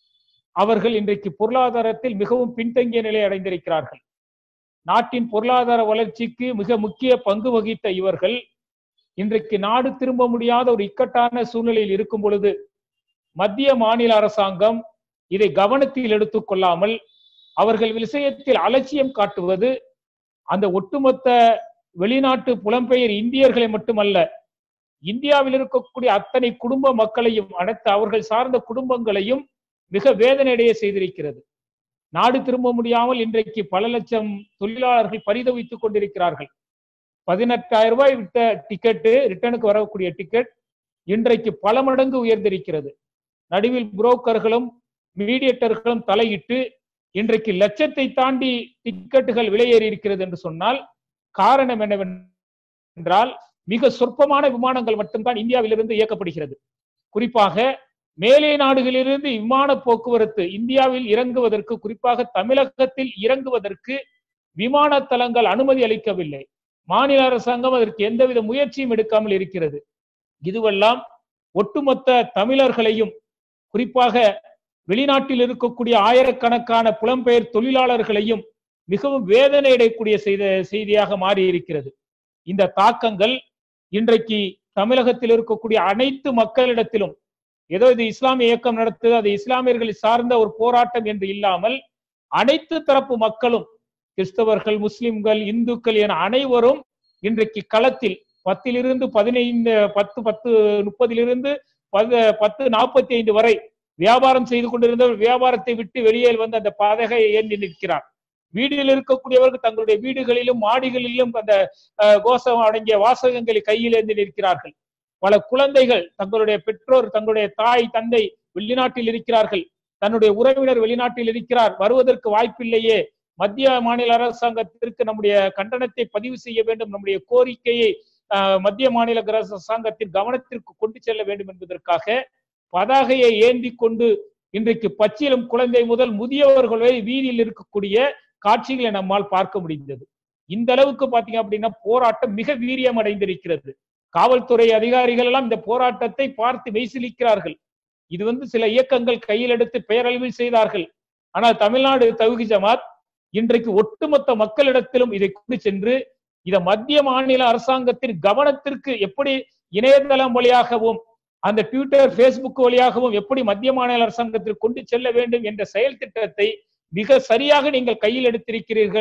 அவர்கள் இன்றைக்கு பொருளாதாரத்தில் மிகவும் பின்தங்கிய நிலை அடைந்திருக்கிறார்கள் நாட்டின் பொருளாதார வளர்ச்சிக்கு மிக முக்கிய பங்கு வகித்த இவர்கள் இன்றைக்கு நாடு திரும்ப முடியாத ஒரு இக்கட்டான சூழ்நிலையில் இருக்கும் பொழுது மத்திய மாநில அரசாங்கம் இதை கவனத்தில் எடுத்துக் கொள்ளாமல் அவர்கள் விஷயத்தில் அலட்சியம் காட்டுவது அந்த ஒட்டுமொத்த வெளிநாட்டு புலம்பெயர் இந்தியர்களை மட்டுமல்ல இந்தியாவில் இருக்கக்கூடிய அத்தனை குடும்ப மக்களையும் அனைத்து அவர்கள் சார்ந்த குடும்பங்களையும் மிக வேதனையடைய செய்திருக்கிறது நாடு திரும்ப முடியாமல் இன்றைக்கு பல லட்சம் தொழிலாளர்கள் பரிதவித்துக் கொண்டிருக்கிறார்கள் பதினெட்டாயிரம் ரூபாய் விட்ட டிக்கெட்டு ரிட்டர்னுக்கு வரக்கூடிய டிக்கெட் இன்றைக்கு பல மடங்கு உயர்ந்திருக்கிறது நடுவில் புரோக்கர்களும் மீடியேட்டர்களும் தலையிட்டு இன்றைக்கு லட்சத்தை தாண்டி டிக்கெட்டுகள் விலையேறி இருக்கிறது என்று சொன்னால் காரணம் என்னவென்றால் மிக சொற்பமான விமானங்கள் மட்டும்தான் இந்தியாவிலிருந்து இயக்கப்படுகிறது குறிப்பாக மேலே நாடுகளிலிருந்து விமான போக்குவரத்து இந்தியாவில் இறங்குவதற்கு குறிப்பாக தமிழகத்தில் இறங்குவதற்கு விமான தளங்கள் அனுமதி அளிக்கவில்லை மாநில அரசாங்கம் அதற்கு எந்தவித முயற்சியும் எடுக்காமல் இருக்கிறது இதுவெல்லாம் ஒட்டுமொத்த தமிழர்களையும் குறிப்பாக வெளிநாட்டில் இருக்கக்கூடிய ஆயிரக்கணக்கான புலம்பெயர் தொழிலாளர்களையும் மிகவும் வேதனை அடையக்கூடிய செய்த செய்தியாக மாறி இருக்கிறது இந்த தாக்கங்கள் இன்றைக்கு தமிழகத்தில் இருக்கக்கூடிய அனைத்து மக்களிடத்திலும் ஏதோ இது இஸ்லாமிய இயக்கம் நடத்துது அது இஸ்லாமியர்களை சார்ந்த ஒரு போராட்டம் என்று இல்லாமல் அனைத்து தரப்பு மக்களும் கிறிஸ்தவர்கள் முஸ்லிம்கள் இந்துக்கள் என அனைவரும் இன்றைக்கு களத்தில் பத்திலிருந்து பதினைந்து பத்து பத்து முப்பதிலிருந்து பது பத்து நாற்பத்தி ஐந்து வரை வியாபாரம் செய்து கொண்டிருந்தவர் வியாபாரத்தை விட்டு வெளியே வந்து அந்த பதகையை ஏந்தி நிற்கிறார் வீட்டில் இருக்கக்கூடியவர்கள் தங்களுடைய வீடுகளிலும் மாடிகளிலும் அந்த கோஷம் அடங்கிய வாசகங்களை கையில் ஏந்தி நிற்கிறார்கள் பல குழந்தைகள் தங்களுடைய பெற்றோர் தங்களுடைய தாய் தந்தை வெளிநாட்டில் இருக்கிறார்கள் தன்னுடைய உறவினர் வெளிநாட்டில் இருக்கிறார் வருவதற்கு வாய்ப்பில்லையே மத்திய மாநில அரசாங்கத்திற்கு நம்முடைய கண்டனத்தை பதிவு செய்ய வேண்டும் நம்முடைய கோரிக்கையை மத்திய மாநில அரசாங்கத்தின் கவனத்திற்கு கொண்டு செல்ல வேண்டும் என்பதற்காக பதாகையை ஏந்தி கொண்டு இன்றைக்கு பச்சிலம் குழந்தை முதல் முதியவர்கள் வரை வீதியில் இருக்கக்கூடிய காட்சிகளை நம்மால் பார்க்க முடிந்தது இந்த அளவுக்கு பாத்தீங்க அப்படின்னா போராட்டம் மிக வீரியம் அடைந்திருக்கிறது காவல்துறை அதிகாரிகள் எல்லாம் இந்த போராட்டத்தை பார்த்து மெய்சிலிக்கிறார்கள் இது வந்து சில இயக்கங்கள் கையில் எடுத்து பெயரளவில் செய்தார்கள் ஆனால் தமிழ்நாடு தவுகி ஜமாத் இன்றைக்கு ஒட்டுமொத்த மக்களிடத்திலும் இதை கொண்டு சென்று இதை மத்திய மாநில அரசாங்கத்தின் கவனத்திற்கு எப்படி இணையதளம் வழியாகவும் அந்த ட்விட்டர் பேஸ்புக் வழியாகவும் எப்படி மத்திய மாநில அரசாங்கத்திற்கு கொண்டு செல்ல வேண்டும் என்ற செயல் திட்டத்தை மிக சரியாக நீங்கள் கையில் எடுத்திருக்கிறீர்கள்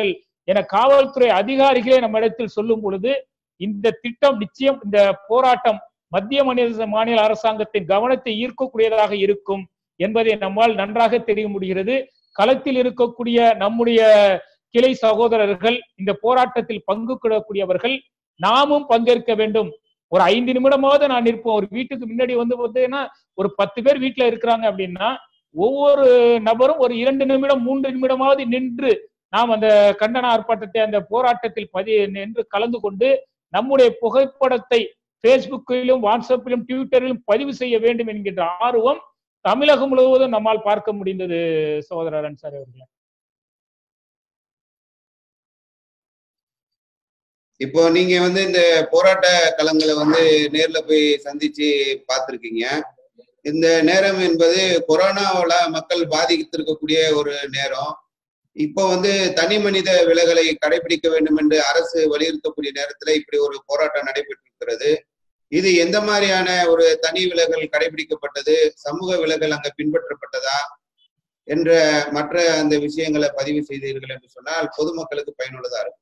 என காவல்துறை அதிகாரிகளே நம்ம இடத்தில் சொல்லும் பொழுது இந்த திட்டம் நிச்சயம் இந்த போராட்டம் மத்திய மாநில மாநில அரசாங்கத்தின் கவனத்தை ஈர்க்கக்கூடியதாக இருக்கும் என்பதை நம்மால் நன்றாக தெரிய முடிகிறது களத்தில் இருக்கக்கூடிய நம்முடைய கிளை சகோதரர்கள் இந்த போராட்டத்தில் பங்கு கொள்ளக்கூடியவர்கள் நாமும் பங்கேற்க வேண்டும் ஒரு ஐந்து நிமிடமாவது நான் நிற்போம் ஒரு வீட்டுக்கு முன்னாடி வந்து பார்த்தீங்கன்னா ஒரு பத்து பேர் வீட்டுல இருக்கிறாங்க அப்படின்னா ஒவ்வொரு நபரும் ஒரு இரண்டு நிமிடம் மூன்று நிமிடமாவது நின்று நாம் அந்த கண்டன ஆர்ப்பாட்டத்தை அந்த போராட்டத்தில் பதி நின்று கலந்து கொண்டு நம்முடைய புகைப்படத்தை பேஸ்புக்கிலும் வாட்ஸ்அப்பிலும் ட்விட்டரிலும் பதிவு செய்ய வேண்டும் என்கின்ற ஆர்வம் தமிழகம் முழுவதும் நம்மால் பார்க்க முடிந்தது சகோதரர் அன்சாரி அவர்களே
இப்போ நீங்க வந்து இந்த போராட்ட களங்களை வந்து நேர்ல போய் சந்திச்சு பார்த்திருக்கீங்க இந்த நேரம் என்பது கொரோனாவால மக்கள் பாதித்திருக்கக்கூடிய ஒரு நேரம் இப்போ வந்து தனி மனித விலகலை கடைபிடிக்க வேண்டும் என்று அரசு வலியுறுத்தக்கூடிய நேரத்துல இப்படி ஒரு போராட்டம் நடைபெற்றிருக்கிறது இது எந்த மாதிரியான ஒரு தனி விலகல் கடைபிடிக்கப்பட்டது சமூக விலகல் அங்க பின்பற்றப்பட்டதா என்ற மற்ற அந்த விஷயங்களை பதிவு செய்தீர்கள் என்று சொன்னால் பொதுமக்களுக்கு பயனுள்ளதா இருக்கும்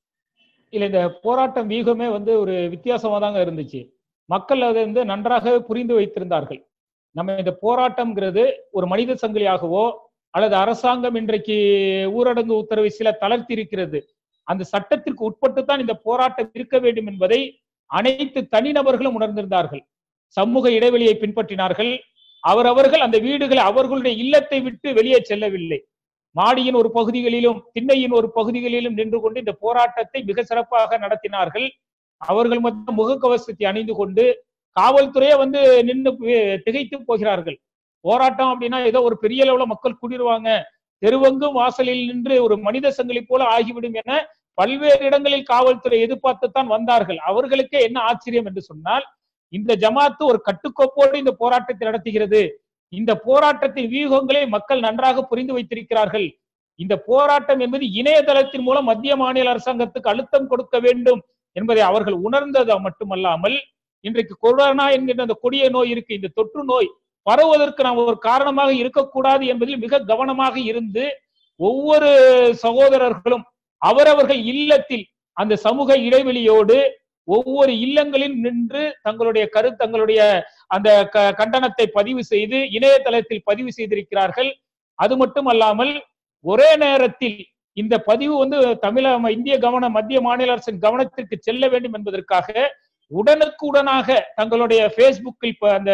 இல்ல இந்த போராட்டம் வீகமே வந்து ஒரு வித்தியாசமா தாங்க இருந்துச்சு மக்கள் அதை வந்து நன்றாகவே புரிந்து வைத்திருந்தார்கள் நம்ம இந்த போராட்டம்ங்கிறது ஒரு மனித சங்கிலியாகவோ அல்லது அரசாங்கம் இன்றைக்கு ஊரடங்கு உத்தரவை சில தளர்த்தி இருக்கிறது அந்த சட்டத்திற்கு உட்பட்டு தான் இந்த போராட்டம் இருக்க வேண்டும் என்பதை அனைத்து தனிநபர்களும் உணர்ந்திருந்தார்கள் சமூக இடைவெளியை பின்பற்றினார்கள் அவரவர்கள் அந்த வீடுகளை அவர்களுடைய இல்லத்தை விட்டு வெளியே செல்லவில்லை மாடியின் ஒரு பகுதிகளிலும் திண்ணையின் ஒரு பகுதிகளிலும் நின்று கொண்டு இந்த போராட்டத்தை மிக சிறப்பாக நடத்தினார்கள் அவர்கள் மட்டும் முகக்கவசத்தை அணிந்து கொண்டு காவல்துறையே வந்து நின்று திகைத்து போகிறார்கள் போராட்டம் அப்படின்னா ஏதோ ஒரு பெரிய அளவுல மக்கள் கூடிடுவாங்க தெருவங்கும் வாசலில் நின்று ஒரு மனித சங்கிலி போல ஆகிவிடும் என பல்வேறு இடங்களில் காவல்துறை எதிர்பார்த்துத்தான் வந்தார்கள் அவர்களுக்கே என்ன ஆச்சரியம் என்று சொன்னால் இந்த ஜமாத்து ஒரு கட்டுக்கோப்போடு இந்த போராட்டத்தை நடத்துகிறது இந்த போராட்டத்தின் வியூகங்களை மக்கள் நன்றாக புரிந்து வைத்திருக்கிறார்கள் இந்த போராட்டம் என்பது இணையதளத்தின் மூலம் மத்திய மாநில அரசாங்கத்துக்கு அழுத்தம் கொடுக்க வேண்டும் என்பதை அவர்கள் உணர்ந்தது மட்டுமல்லாமல் இன்றைக்கு கொரோனா என்கின்ற அந்த கொடிய நோய் இருக்கு இந்த தொற்று நோய் பரவுவதற்கு நாம் ஒரு காரணமாக இருக்கக்கூடாது என்பதில் மிக கவனமாக இருந்து ஒவ்வொரு சகோதரர்களும் அவரவர்கள் இல்லத்தில் அந்த சமூக இடைவெளியோடு ஒவ்வொரு இல்லங்களில் நின்று தங்களுடைய கரு தங்களுடைய அந்த கண்டனத்தை பதிவு செய்து இணையதளத்தில் பதிவு செய்திருக்கிறார்கள் அது மட்டுமல்லாமல் ஒரே நேரத்தில் இந்த பதிவு வந்து தமிழக இந்திய கவன மத்திய மாநில அரசின் கவனத்திற்கு செல்ல வேண்டும் என்பதற்காக உடனுக்குடனாக தங்களுடைய பேஸ்புக்கில் அந்த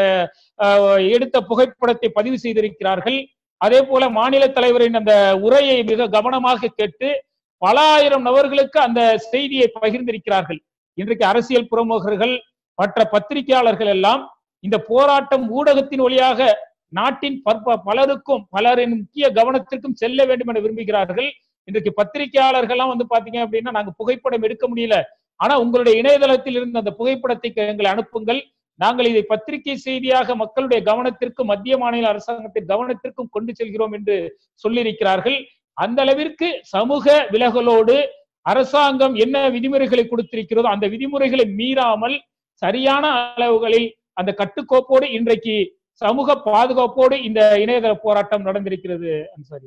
எடுத்த புகைப்படத்தை பதிவு செய்திருக்கிறார்கள் அதே போல மாநில தலைவரின் அந்த உரையை மிக கவனமாக கேட்டு பல ஆயிரம் நபர்களுக்கு அந்த செய்தியை பகிர்ந்திருக்கிறார்கள் இன்றைக்கு அரசியல் பிரமுகர்கள் மற்ற பத்திரிகையாளர்கள் எல்லாம் இந்த போராட்டம் ஊடகத்தின் வழியாக நாட்டின் பலருக்கும் பலரின் முக்கிய கவனத்திற்கும் செல்ல வேண்டும் என விரும்புகிறார்கள் இன்றைக்கு பத்திரிகையாளர்கள்லாம் வந்து பாத்தீங்க அப்படின்னா நாங்க புகைப்படம் எடுக்க முடியல ஆனா உங்களுடைய இணையதளத்தில் இருந்து அந்த புகைப்படத்தை எங்களை அனுப்புங்கள் நாங்கள் இதை பத்திரிகை செய்தியாக மக்களுடைய கவனத்திற்கும் மத்திய மாநில அரசாங்கத்தின் கவனத்திற்கும் கொண்டு செல்கிறோம் என்று சொல்லியிருக்கிறார்கள் அந்த அளவிற்கு சமூக விலகலோடு அரசாங்கம் என்ன விதிமுறைகளை கொடுத்திருக்கிறதோ அந்த விதிமுறைகளை மீறாமல் சரியான அளவுகளில் அந்த கட்டுக்கோப்போடு இன்றைக்கு சமூக பாதுகாப்போடு இந்த இணையதள போராட்டம் நடந்திருக்கிறது அன்சாரி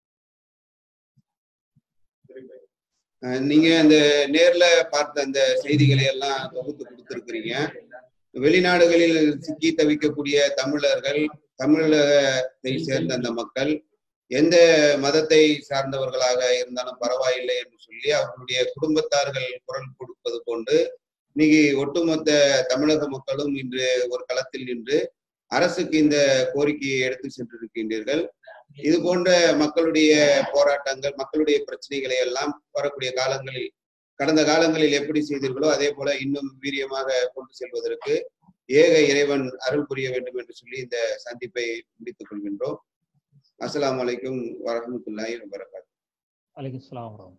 நீங்க அந்த நேர்ல பார்த்த அந்த செய்திகளை எல்லாம் தொகுத்து கொடுத்திருக்கிறீங்க வெளிநாடுகளில் சிக்கி தவிக்கக்கூடிய தமிழர்கள் தமிழகத்தை சேர்ந்த அந்த மக்கள் எந்த மதத்தை சார்ந்தவர்களாக இருந்தாலும் பரவாயில்லை என்று சொல்லி அவர்களுடைய குடும்பத்தார்கள் குரல் கொடுப்பது கொண்டு இன்னைக்கு ஒட்டுமொத்த தமிழக மக்களும் இன்று ஒரு களத்தில் நின்று அரசுக்கு இந்த கோரிக்கையை எடுத்து சென்றிருக்கின்றீர்கள் இது போன்ற மக்களுடைய போராட்டங்கள் மக்களுடைய பிரச்சனைகளை எல்லாம் வரக்கூடிய காலங்களில் கடந்த காலங்களில் எப்படி செய்தீர்களோ அதே போல இன்னும் வீரியமாக கொண்டு செல்வதற்கு ஏக இறைவன் அருள் புரிய வேண்டும் என்று சொல்லி இந்த சந்திப்பை முடித்துக் கொள்கின்றோம் அஸ்லாம் வலைக்கும் வரமத்துல்லாஹி வபரகாத்
அலைக்கும் சலாம்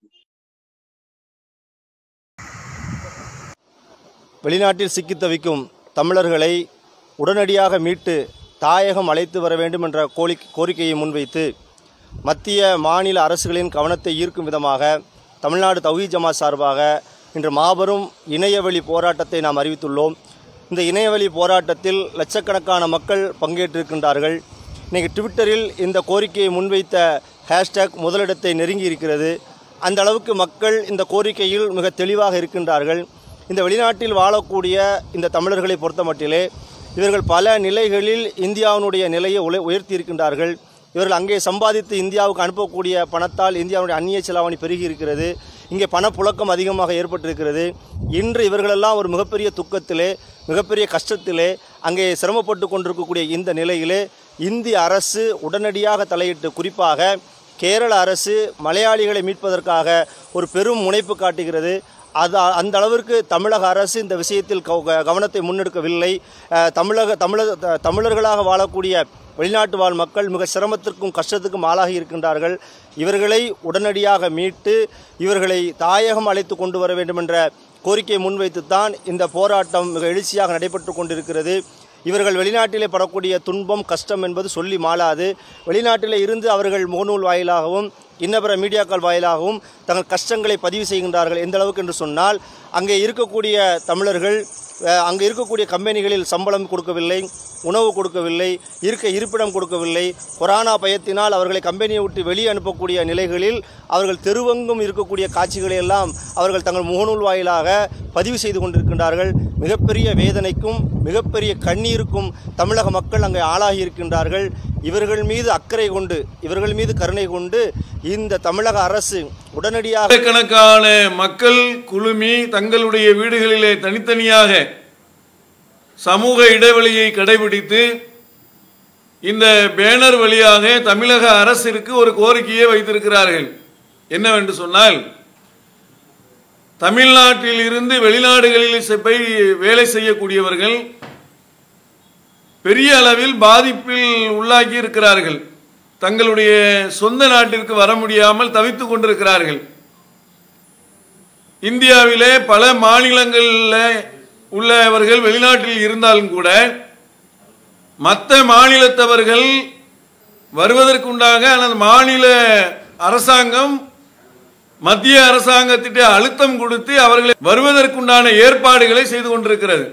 வெளிநாட்டில் சிக்கித் தவிக்கும் தமிழர்களை உடனடியாக மீட்டு தாயகம் அழைத்து வர வேண்டும் என்ற கோரி கோரிக்கையை முன்வைத்து மத்திய மாநில அரசுகளின் கவனத்தை ஈர்க்கும் விதமாக தமிழ்நாடு தௌஹி ஜமாத் சார்பாக இன்று மாபெரும் இணையவழி போராட்டத்தை நாம் அறிவித்துள்ளோம் இந்த இணையவழி போராட்டத்தில் லட்சக்கணக்கான மக்கள் பங்கேற்றிருக்கின்றார்கள் இன்றைக்கி ட்விட்டரில் இந்த கோரிக்கையை முன்வைத்த ஹேஷ்டேக் முதலிடத்தை நெருங்கி இருக்கிறது அந்த அளவுக்கு மக்கள் இந்த கோரிக்கையில் மிக தெளிவாக இருக்கின்றார்கள் இந்த வெளிநாட்டில் வாழக்கூடிய இந்த தமிழர்களை பொறுத்த மட்டிலே இவர்கள் பல நிலைகளில் இந்தியாவினுடைய நிலையை உல உயர்த்தி இருக்கின்றார்கள் இவர்கள் அங்கே சம்பாதித்து இந்தியாவுக்கு அனுப்பக்கூடிய பணத்தால் இந்தியாவுடைய அந்நிய செலாவணி பெருகி இருக்கிறது இங்கே பணப்புழக்கம் அதிகமாக ஏற்பட்டிருக்கிறது இன்று இவர்களெல்லாம் ஒரு மிகப்பெரிய துக்கத்திலே மிகப்பெரிய கஷ்டத்திலே அங்கே சிரமப்பட்டு கொண்டிருக்கக்கூடிய இந்த நிலையிலே இந்திய அரசு உடனடியாக தலையிட்டு குறிப்பாக கேரள அரசு மலையாளிகளை மீட்பதற்காக ஒரு பெரும் முனைப்பு காட்டுகிறது அது அந்த அளவிற்கு தமிழக அரசு இந்த விஷயத்தில் கவ- கவனத்தை முன்னெடுக்கவில்லை அஹ், தமிழக தமிழக த- தமிழர்களாக வாழக்கூடிய வெளிநாட்டு வாழ் மக்கள் மிக சிரமத்திற்கும் கஷ்டத்துக்கும் ஆளாகி இருக்கின்றார்கள் இவர்களை உடனடியாக மீட்டு இவர்களை தாயகம் அழைத்து கொண்டு வர வேண்டும் என்ற கோரிக்கையை முன்வைத்துத்தான் இந்த போராட்டம் மிக எழுச்சியாக நடைபெற்று கொண்டிருக்கிறது இவர்கள் வெளிநாட்டிலே படக்கூடிய துன்பம் கஷ்டம் என்பது சொல்லி மாளாது வெளிநாட்டிலே இருந்து அவர்கள் முகநூல் வாயிலாகவும் இன்ன பிற மீடியாக்கள் வாயிலாகவும் தங்கள் கஷ்டங்களை பதிவு செய்கின்றார்கள் எந்த அளவுக்கு என்று சொன்னால் அங்கே இருக்கக்கூடிய தமிழர்கள் அஹ், அங்கே இருக்கக்கூடிய கம்பெனிகளில் சம்பளம் கொடுக்கவில்லை உணவு கொடுக்கவில்லை இருக்க இருப்பிடம் கொடுக்கவில்லை கொரோனா பயத்தினால் அவர்களை கம்பெனியை விட்டு வெளியே அனுப்பக்கூடிய நிலைகளில் அவர்கள் தெருவெங்கும் இருக்கக்கூடிய காட்சிகளை எல்லாம் அவர்கள் தங்கள் முகநூல் வாயிலாக பதிவு செய்து கொண்டிருக்கின்றார்கள் மிகப்பெரிய வேதனைக்கும் மிகப்பெரிய கண்ணீருக்கும் தமிழக மக்கள் அங்கே ஆளாகி இருக்கின்றார்கள் இவர்கள் மீது அக்கறை கொண்டு இவர்கள் மீது கருணை கொண்டு இந்த தமிழக அரசு உடனடியாக
கணக்கான மக்கள் குழுமி தங்களுடைய வீடுகளிலே தனித்தனியாக சமூக இடைவெளியை கடைபிடித்து இந்த பேனர் வழியாக தமிழக அரசிற்கு ஒரு கோரிக்கையை வைத்திருக்கிறார்கள் என்னவென்று சொன்னால் தமிழ்நாட்டில் இருந்து வெளிநாடுகளில் செ- போய் வேலை செய்யக்கூடியவர்கள் பெரிய அளவில் பாதிப்பில் உள்ளாகி இருக்கிறார்கள் தங்களுடைய சொந்த நாட்டிற்கு வர முடியாமல் தவித்துக் கொண்டிருக்கிறார்கள் இந்தியாவிலே பல மாநிலங்களில் உள்ளவர்கள் வெளிநாட்டில் இருந்தாலும் கூட மற்ற மாநிலத்தவர்கள் வருவதற்குண்டாக அந்த மாநில அரசாங்கம் மத்திய அரசாங்கத்திட்ட அழுத்தம் கொடுத்து அவர்களை வருவதற்குண்டான ஏற்பாடுகளை செய்து கொண்டிருக்கிறது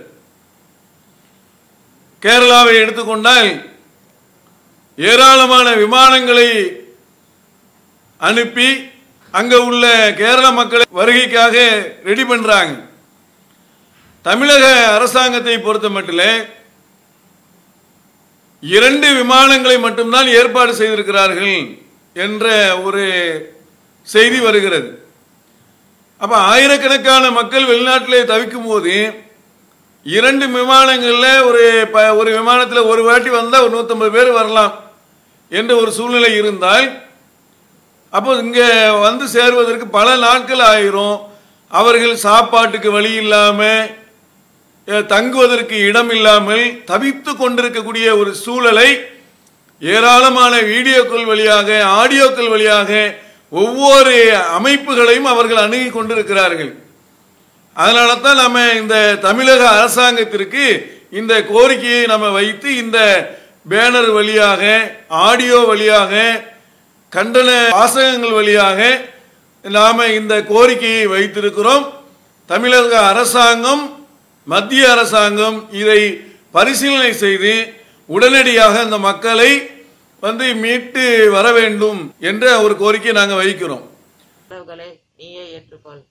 கேரளாவை எடுத்துக்கொண்டால் ஏராளமான விமானங்களை அனுப்பி அங்க உள்ள கேரள மக்களை வருகைக்காக ரெடி பண்றாங்க தமிழக அரசாங்கத்தை பொறுத்த மட்டிலே இரண்டு விமானங்களை மட்டும்தான் ஏற்பாடு செய்திருக்கிறார்கள் என்ற ஒரு செய்தி வருகிறது அப்ப ஆயிரக்கணக்கான மக்கள் வெளிநாட்டிலே தவிக்கும் போது இரண்டு விமானங்கள்ல ஒரு ப- ஒரு விமானத்தில் ஒரு வாட்டி வந்தால் ஒரு நூற்றம்பது பேர் வரலாம் என்ற ஒரு சூழ்நிலை இருந்தால் அப்போ இங்கே வந்து சேர்வதற்கு பல நாட்கள் ஆயிரும் அவர்கள் சாப்பாட்டுக்கு வழி இல்லாமல் தங்குவதற்கு இடம் இல்லாமல் தவித்து கொண்டிருக்கக்கூடிய ஒரு சூழலை ஏராளமான வீடியோக்கள் வழியாக ஆடியோக்கள் வழியாக ஒவ்வொரு அமைப்புகளையும் அவர்கள் அணுகி கொண்டிருக்கிறார்கள் அதனால தான் நம்ம இந்த தமிழக அரசாங்கத்திற்கு இந்த கோரிக்கையை நம்ம வைத்து இந்த பேனர் வழியாக ஆடியோ வழியாக கண்டன வாசகங்கள் வழியாக நாம இந்த கோரிக்கையை வைத்திருக்கிறோம் தமிழக அரசாங்கம் மத்திய அரசாங்கம் இதை பரிசீலனை செய்து உடனடியாக அந்த மக்களை வந்து மீட்டு வர வேண்டும் என்ற ஒரு கோரிக்கையை நாங்கள் வைக்கிறோம்
உறவுகளை நீயே ஏற்றுக்கொள்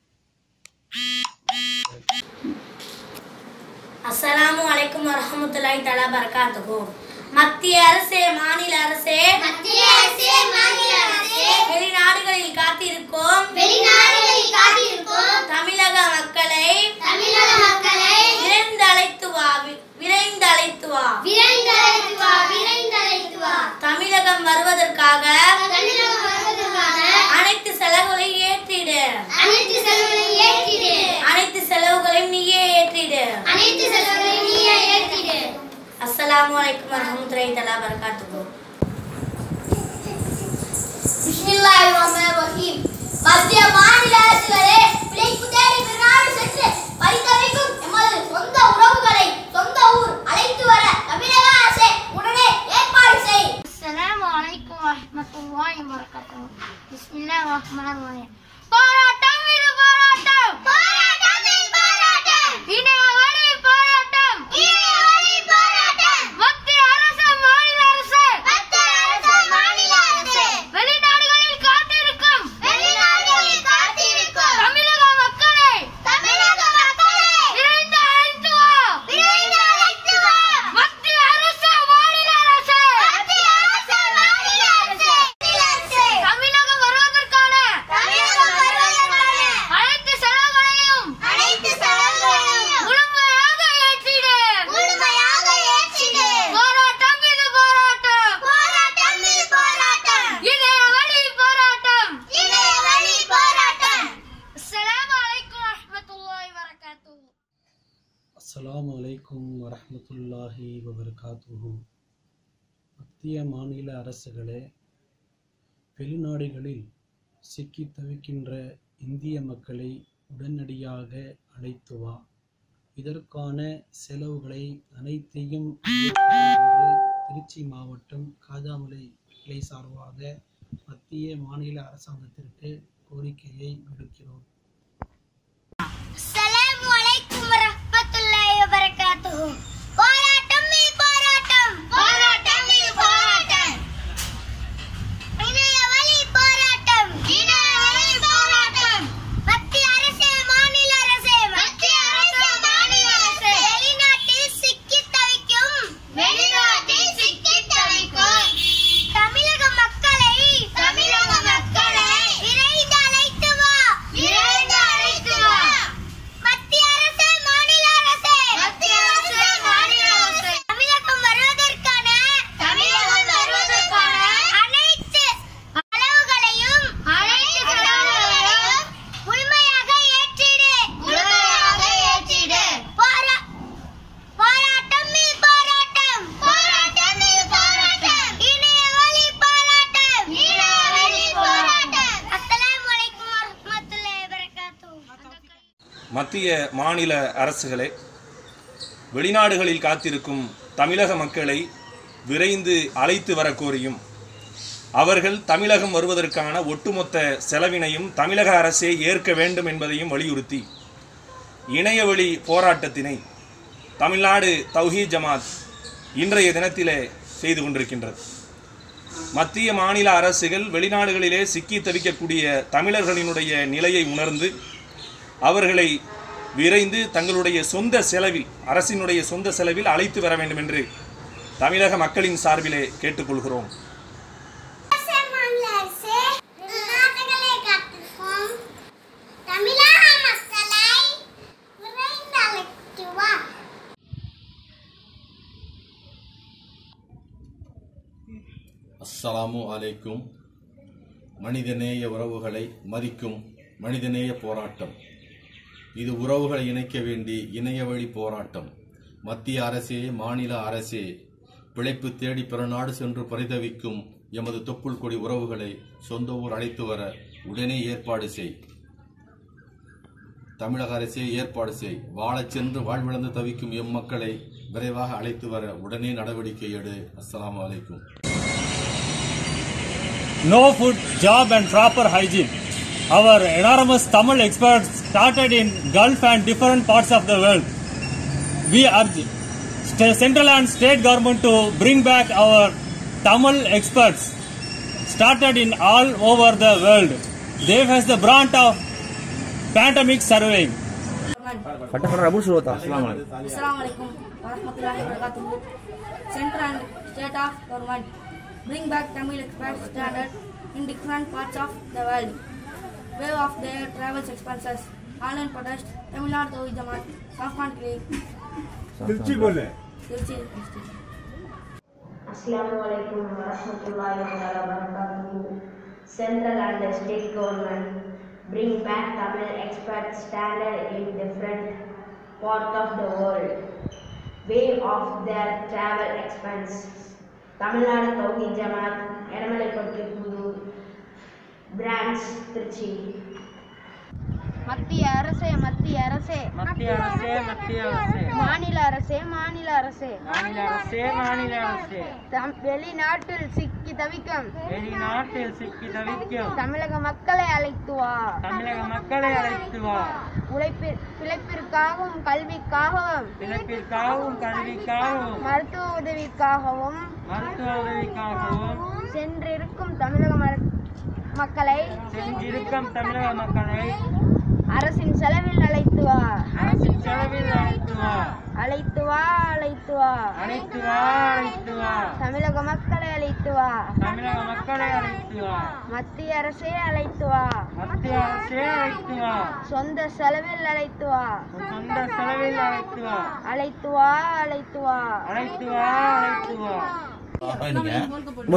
அஸ்ஸலாமு அலைக்கும் வரஹ்மத்துல்லாஹி தஆலா பரகாத்துஹு மத்திய அரசே மாநில அரசே
மத்திய அரசே மாநில அரசே
வெளிநாடுகளில் காத்திருக்கும்
வெளிநாடுகளில் காத்திருக்கும்
தமிழக மக்களை
தமிழக மக்களை
விரைந்து அழைத்து வா வி- விரைந்து அழைத்து வா
விரைந்து அழைத்து வா விரைந்து அழைத்து வா
தமிழகம் வருவதற்காக
தமிழகம் வருவதற்காக
அனைத்து செலவுகளையும் ஏற்றிடு
அனைத்து செலவுகளையும் ஏற்றிடு
அனைத்து செலவுகளையும் நீயே ஏற்றிடு
அனைத்து செலவுகளையும் நீயே ஏற்றிடு
அஸ்ஸலாமு அலைக்கும் வரஹ்மத்துல்லாஹி தஆலா பரகாத்துஹு
பிஸ்மில்லாஹிர் ரஹ்மானிர் ரஹீம் மத்திய மாநில அரசுகளே பிழைப்பு தேடி வெளிநாடு சென்று பரிதவிக்கும் எமது சொந்த உறவுகளை சொந்த ஊர் அழைத்து வர தமிழக அரசே உடனே ஏற்பாடு செய்
அஸ்ஸலாமு அலைக்கும் வரஹ்மத்துல்லாஹி வபரகாத்துஹு பிஸ்மில்லாஹிர் ரஹ்மானிர் ரஹீம் போராட்டம் இது போராட்டம்
போராட்டம் இது போராட்டம்
இணைய வழி போராட்டம்
இணைய வழி போராட்டம்
மத்திய அரசு மாநில அரசு
மத்திய அரசு மாநில அரசு
வெளிநாடுகளில் காத்திருக்கும்
வெளிநாடுகளில்
வரஹ்மத்துல்லாஹி வபரகாத்துஹு மத்திய மாநில அரசுகளே வெளிநாடுகளில் சிக்கி தவிக்கின்ற இந்திய மக்களை உடனடியாக அழைத்து வா இதற்கான செலவுகளை அனைத்தையும் ஏற்று என்று திருச்சி மாவட்டம் காஜாமலை கிளை சார்பாக மத்திய மாநில அரசாங்கத்திற்கு கோரிக்கையை விடுக்கிறோம்
அஸ்ஸலாமு அலைக்கும் வரஹ்மத்துல்லாஹி வபரகாத்துஹு போராட்டம் மீது போராட்டம் போராட்டம் மீது போராட்டம் இணைய வழி போராட்டம் இணைய வழி போராட்டம் மத்திய அரசே மாநில அரசே மத்திய அரசே மாநில அரசே வெளிநாட்டில் சிக்கி தவிக்கும் வெளிநாட்டில் சிக்கி தவிக்கும் தமிழக மக்களை தமிழக மக்களை விரைந்து அழைத்து வா விரைந்து அழைத்து வா மத்திய அரசே மாநில அரசே மத்திய அரசே மாநில அரசே தமிழகம் வருவதற்கான தமிழகம் வருவதற்கான அனைத்து அளவுகளையும் அனைத்து செலவுகளையும் முழுமையாக ஏற்றிடு முழுமையாக ஏற்றிடு போரா போராட்டம் மீது போராட்டம் போராட்டம் மீது போராட்டம் இணைய வழி போராட்டம் இணைய வழி போராட்டம் அஸ்ஸலாமு அலைக்கும் வரஹ்மத்துல்லாஹி வபரகாத்துஹு
மத்திய மாநில அரசுகளே வெளிநாடுகளில் காத்திருக்கும் தமிழக மக்களை விரைந்து அழைத்து வர கோரியும் அவர்கள் தமிழகம் வருவதற்கான ஒட்டுமொத்த செலவினையும் தமிழக அரசே ஏற்க வேண்டும் என்பதையும் வலியுறுத்தி இணையவழி போராட்டத்தினை தமிழ்நாடு தௌஹீத் ஜமாத் இன்றைய தினத்திலே செய்து கொண்டிருக்கின்றது மத்திய மாநில அரசுகள் வெளிநாடுகளிலே சிக்கி தவிக்கக்கூடிய தமிழர்களினுடைய நிலையை உணர்ந்து அவர்களை விரைந்து தங்களுடைய சொந்த செலவில் அரசினுடைய சொந்த செலவில் அழைத்து வர வேண்டும் என்று தமிழக மக்களின் சார்பிலே கேட்டுக்கொள்கிறோம்
அரசே மாநில அரசே நாட்டுகளை காத்திருக்கும் தமிழக மக்களை விரைந்து அழைத்து வா
அஸ்ஸலாமு அலைக்கும் மனிதநேய உறவுகளை மதிக்கும் மனிதநேய போராட்டம் இது உறவுகளை இணைக்க வேண்டி இணையவழி போராட்டம் மத்திய அரசே மாநில அரசே பிழைப்பு தேடி பிற நாடு சென்று பரிதவிக்கும் எமது தொப்புள் கொடி உறவுகளை சொந்த ஊர் அழைத்து வர உடனே ஏற்பாடு செய் தமிழக அரசே ஏற்பாடு செய் வாழச் சென்று வாழ்விழந்து தவிக்கும் எம் மக்களை விரைவாக அழைத்து வர உடனே நடவடிக்கை எடு அஸ்ஸலாமு அலைக்கும்
no food, job and proper hygiene. Our enormous Tamil experts started in Gulf and different parts of the world. We urge st- central and state government to bring back our Tamil experts started in all over the world. They has the brunt of pandemic surveying.
Assalamualaikum warahmatullahi wabarakatuh. Central and state of government bring back Tamil express standard in different parts of the world. Waive off their travel expenses. Online protest. Tamil Nadu Tawhid Jamaat. Safwan Creek.
Trichy போல
Tirchi district.
Assalamu alaikum warahmatullahi wabarakatuh. Central and state government bring back Tamil expert standard in different part of the world. Waive off their travel expense. Tamil Nadu தௌஹி ஜமாத் எடமலைப்பட்டு புது branch Trichy
மத்திய அரசே மத்திய அரசே
மத்திய அரசே மத்திய அரசே
மாநில அரசே மாநில அரசே
மாநில அரசே மாநில அரசே
தம்- வெளிநாட்டில் சிக்கி தவிக்கும்
வெளிநாட்டில் சிக்கி தவிக்கும்
தமிழக மக்களை அழைத்து வா
தமிழக மக்களை அழைத்து வா
உழைப்பி பிழைப்பிற்காகவும் கல்விக்காகவும்
பிழைப்பிற்காகவும் கல்விக்காகவும்
மருத்துவ உதவிக்காகவும்
மருத்துவ உதவிக்காகவும்
சென்றிருக்கும் தமிழக மர- மக்களை
சென்றிருக்கும் தமிழக மக்களை
அரசின் செலவில் அழைத்து வா
அரசின் செலவில் அழைத்து வா
அழைத்து வா அழைத்து வா
அழைத்து வா அழைத்து வா
தமிழக மக்களை அழைத்து வா
தமிழக மக்களை அழைத்து வா
மத்திய அரசே அழைத்து வா
மத்திய அரசே அழைத்து வா
சொந்த செலவில் அழைத்து வா
சொந்த செலவில் அழைத்து வா
அழைத்து வா அழைத்து வா
அழைத்து வா அழைத்து வா
बोल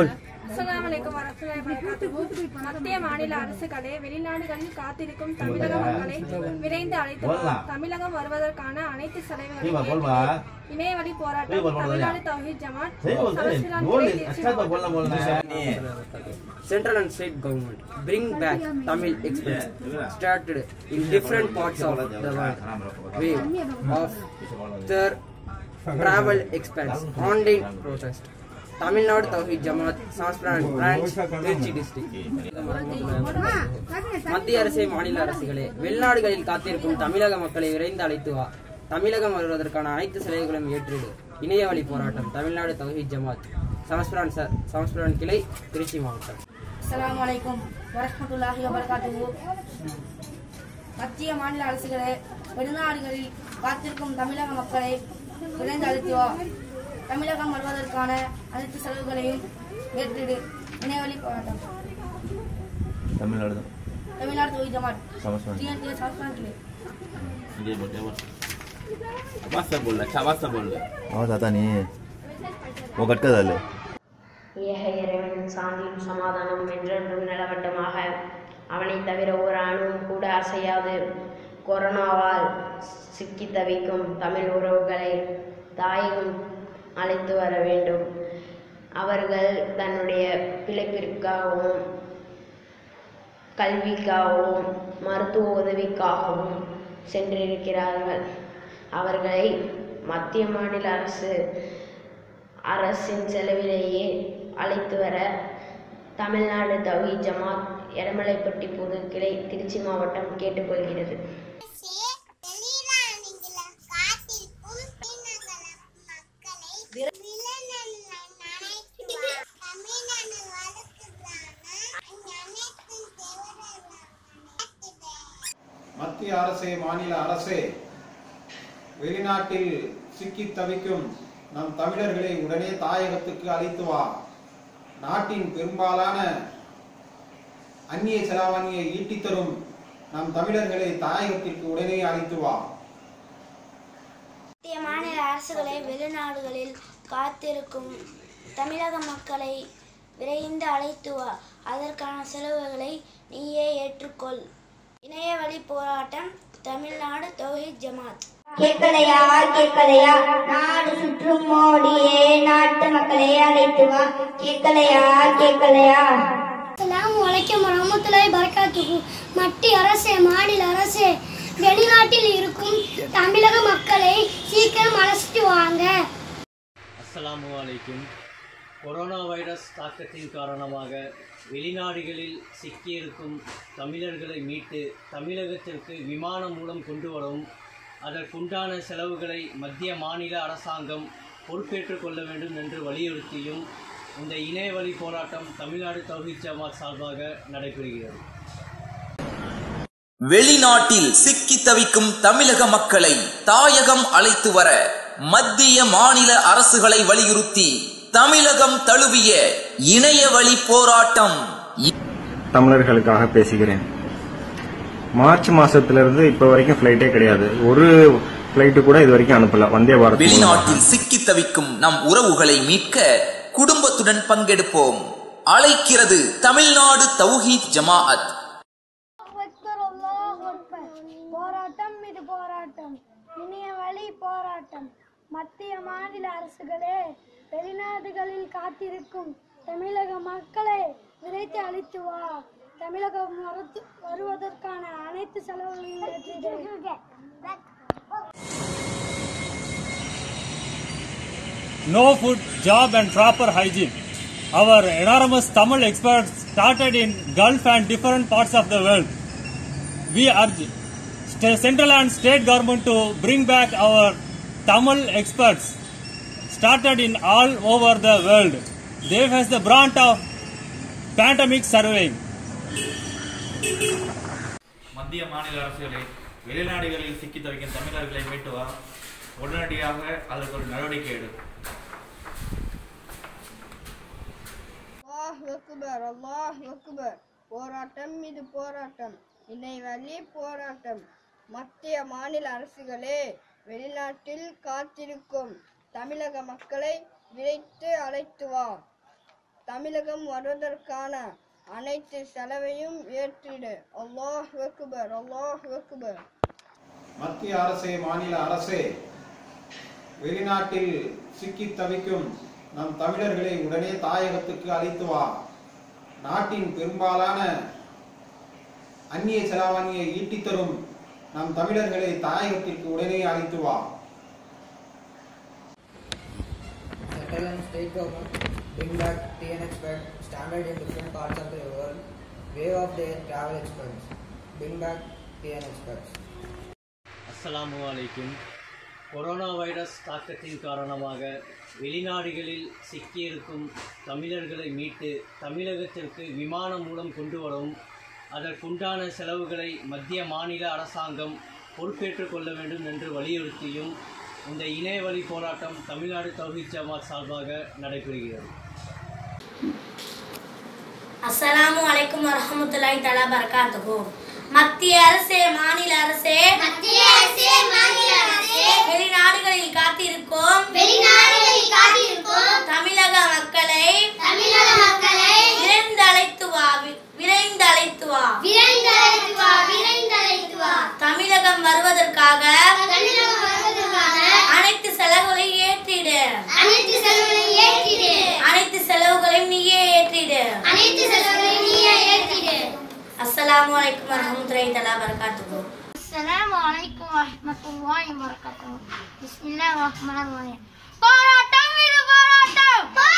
அஸ்ஸலாமு அலைக்கும் வரஹ்மத்துல்லாஹி வபரகாத்துஹு மத்திய மாநில அரசுகளே வெளிநாடுகளில் காத்திருக்கும் தமிழக மக்களை விரைந்து அழைத்து வா. தமிழகம் வருவதற்கான அனைத்து செலவுகளையும் ஏற்று இணையவழி போராட்டம் தமிழ்நாடு தௌஹீத் ஜமாத் சமஸ்கிருதம் கிளை திருச்சி மாவட்டம்.
Central and state government bring back Tamil Express started in different parts of the world. Wave of their travel expense online protest. Tamil Nadu Tawhid Jamaat Sanskrit branch Trichy district. மத்திய அரசே மாநில அரசுகளே வெளிநாடுகளில் காத்திருக்கும் தமிழக மக்களை விரைந்து அழைத்து வா தமிழகம் வருவதற்கான அனைத்து செலவுகளையும் ஏற்றிடு இணையவழி போராட்டம் தமிழ்நாடு தௌஹீத் ஜமாத் சமஸ்பிரான் ச- சமஸ்பிரான் கிளை திருச்சி மாவட்டம்
அஸ்ஸலாமு அலைக்கும் வரஹ்மத்துல்லாஹி வபரகாத்துஹு மத்திய மாநில அரசுகளே வெளிநாடுகளில் காத்திருக்கும் தமிழக மக்களை விரைந்து அழைத்து வா தமிழகம் வருவதற்கான அனைத்து செலவுகளையும் ஏற்றிடு இணையவழி போராட்டம்
तमिलनाडु தான்
தமிழ்நாடு தொகுதி ஜமாத்
சமஸ்கிருதம்.
டிஎன்டி சமஸ்கிருதம் கிளை
ये बोल ये बोल आवाज से बोल रहा आवाज से बोल रहा आवाज आता नहीं है वो कट कर डाले
ஏக இறைவன் சாந்தியும் சமாதானம் என்றென்றும் நிலவட்டமாக அவனை தவிர ஒரு அணுவும் கூட அசையாது கொரோனாவால் சிக்கி தவிக்கும் தமிழ் உறவுகளை தாயகம் அழைத்து வர வேண்டும் அவர்கள் தன்னுடைய பிழைப்பிற்காகவும் கல்விக்காகவும் மருத்துவ உதவிக்காகவும் சென்றிருக்கிறார்கள் அவர்களை மத்திய மாநில அரசு அரசின் செலவிலேயே அழைத்து வர தமிழ்நாடு தவி ஜமாத் எடமலைப்பட்டி பொது கிளை திருச்சி மாவட்டம் கேட்டுக்கொள்கிறது
மத்திய அரசே மாநில அரசே வெளிநாட்டில் சிக்கி தவிக்கும் நம் தமிழர்களை உடனே தாயகத்துக்கு அழைத்து வா நாட்டின் பெரும்பாலான அந்நிய செலாவணியை ஈட்டித் தரும் நம் தமிழர்களை தாயகத்திற்கு உடனே அழைத்து வா
மத்திய மாநில அரசுகளை வெளிநாடுகளில் காத்திருக்கும் தமிழக மக்களை விரைந்து அழைத்து வா அதற்கான செலவுகளை நீயே ஏற்றுக்கொள் இணைய வழி போராட்டம் தமிழ்நாடு தௌஹித் ஜமாத்
கேட்கலையா கேட்கலையா நாடு சுற்றும் மோடியே நாட்டு மக்களை அழைத்து வா கேட்கலையா கேட்கலையா
அஸ்ஸலாமு அலைக்கும் வரமத்துல்லாஹி பரக்காத்துஹு மத்திய அரசே மாநில அரசே வெளிநாட்டில் இருக்கும் தமிழக மக்களை சீக்கிரம் அழைச்சிட்டு வாங்க
அஸ்ஸலாமு அலைக்கும் கொரோனா வைரஸ் தாக்கத்தின் காரணமாக வெளிநாடுகளில் சிக்கியிருக்கும் தமிழர்களை மீட்டு தமிழகத்திற்கு விமானம் மூலம் கொண்டு வரவும் அதற்குண்டான செலவுகளை மத்திய மாநில அரசாங்கம் பொறுப்பேற்றுக் கொள்ள வேண்டும் என்று வலியுறுத்தியும் இந்த இணையவழி போராட்டம் தமிழ்நாடு தௌஹித் ஜமாத் சார்பாக நடைபெறுகிறது
வெளிநாட்டில் சிக்கி தவிக்கும் தமிழக மக்களை தாயகம் அழைத்து வர மத்திய மாநில அரசுகளை வலியுறுத்தி தமிழகம் தழுவிய இணைய வழி போராட்டம்
தமிழர்களுக்காக பேசுகிறேன் மார்ச் மாசத்திலிருந்து இப்ப வரைக்கும் ஃபிளைட்டே கிடையாது ஒரு ஃபிளைட்டு கூட இது வரைக்கும் அனுப்பல வந்தே பாரத் மூலமாக.
வெளிநாட்டில் சிக்கி தவிக்கும் நம் உறவுகளை மீட்க குடும்பத்துடன் பங்கெடுப்போம் அழைக்கிறது தமிழ்நாடு தௌஹீத் ஜமாஅத்
அக்பர் அல்லாஹ் அக்பர் போராட்டம் இது போராட்டம் இணைய வழி போராட்டம் மத்திய மாநில அரசுகளே வெளிநாடுகளில் காத்திருக்கும் தமிழக மக்களை விரைத்து அழைத்து வா தமிழகம் வரத்து- வருவதற்கான அனைத்து செலவுகளையும் ஏற்றிடு.
no food, job and proper hygiene. Our enormous Tamil experts started in Gulf and different parts of the world. We urge st- central and state government to bring back our Tamil experts started in all over the world. They face the brunt of pandemic surveying.
மத்திய மாநில அரசுகளை வெளிநாடுகளில் சிக்கி தவிக்கும் தமிழர்களை மீட்டு வா உடனடியாக அதற்கு ஒரு நடவடிக்கை எடு
அல்லாஹ் அக்பர் அல்லாஹ் அக்பர் போராட்டம் இது போராட்டம் இணை வழி போராட்டம் மத்திய மாநில அரசுகளே வெளிநாட்டில் காத்திருக்கும் தமிழக மக்களை விரைத்து அழைத்து வா தமிழகம் வருவதற்கான அனைத்து செலவையும் ஏற்றிடு அல்லாஹ் அக்பர் அல்லாஹ் அக்பர்
மத்திய அரசே மாநில அரசே வெளிநாட்டில் சிக்கி தவிக்கும் நம் தமிழர்களை உடனே தாயகத்துக்கு அழைத்து வா நாட்டின் பெரும்பாலான அந்நிய செலாவணியை ஈட்டித் தரும் நம் தமிழர்களை தாயகத்திற்கு உடனே அழைத்து வா
Central and state government bring back TN expert standard in different parts of the world. Wave of the travel experts. Bring back TN experts.
அஸ்ஸலாமு அலைக்கும் கொரோனா வைரஸ் தாக்கத்தின் காரணமாக வெளிநாடுகளில் சிக்கியிருக்கும் தமிழர்களை மீட்டு தமிழகத்திற்கு விமானம் மூலம் கொண்டு வரவும் அதற்குண்டான செலவுகளை மத்திய மாநில அரசாங்கம் பொறுப்பேற்றுக் கொள்ள வேண்டும் என்று வலியுறுத்தியும் இந்த இணையவழி போராட்டம் தமிழ்நாடு தௌஹீத் ஜமாத் சார்பாக நடைபெறுகிறது
அஸ்ஸலாமு அலைக்கும் வரஹ்மத்துல்லாஹி தஆலா பரகாத்துஹு மத்திய அரசே மாநில அரசே
மத்திய அரசே மாநில அரசே
வெளிநாடுகளில் காத்திருக்கும்
வெளிநாடுகளில் காத்திருக்கும்
தமிழக மக்களை
தமிழக மக்களை
விரைந்து அழைத்து வா வி- விரைந்து அழைத்து வா
விரைந்து அழைத்து வா விரைந்து அழைத்து வா
தமிழகம் வருவதற்காக
தமிழகம் வருவதற்கான
அனைத்து செலவுகளையும் ஏற்றிடு
அனைத்து செலவுகளையும் ஏற்றிடு
அனைத்து செலவுகளையும் நீயே ஏற்றிடு
அனைத்து செலவுகளையும் நீயே ஏற்றிடு
அஸ்ஸலாமு அலைக்கும் வரஹ்மத்துல்லாஹி தஆலா பரகாத்துஹு
السلام عليكم ورحمة الله وبركاته بسم الله الرحمن الرحيم போராட்டம் இது போராட்டம்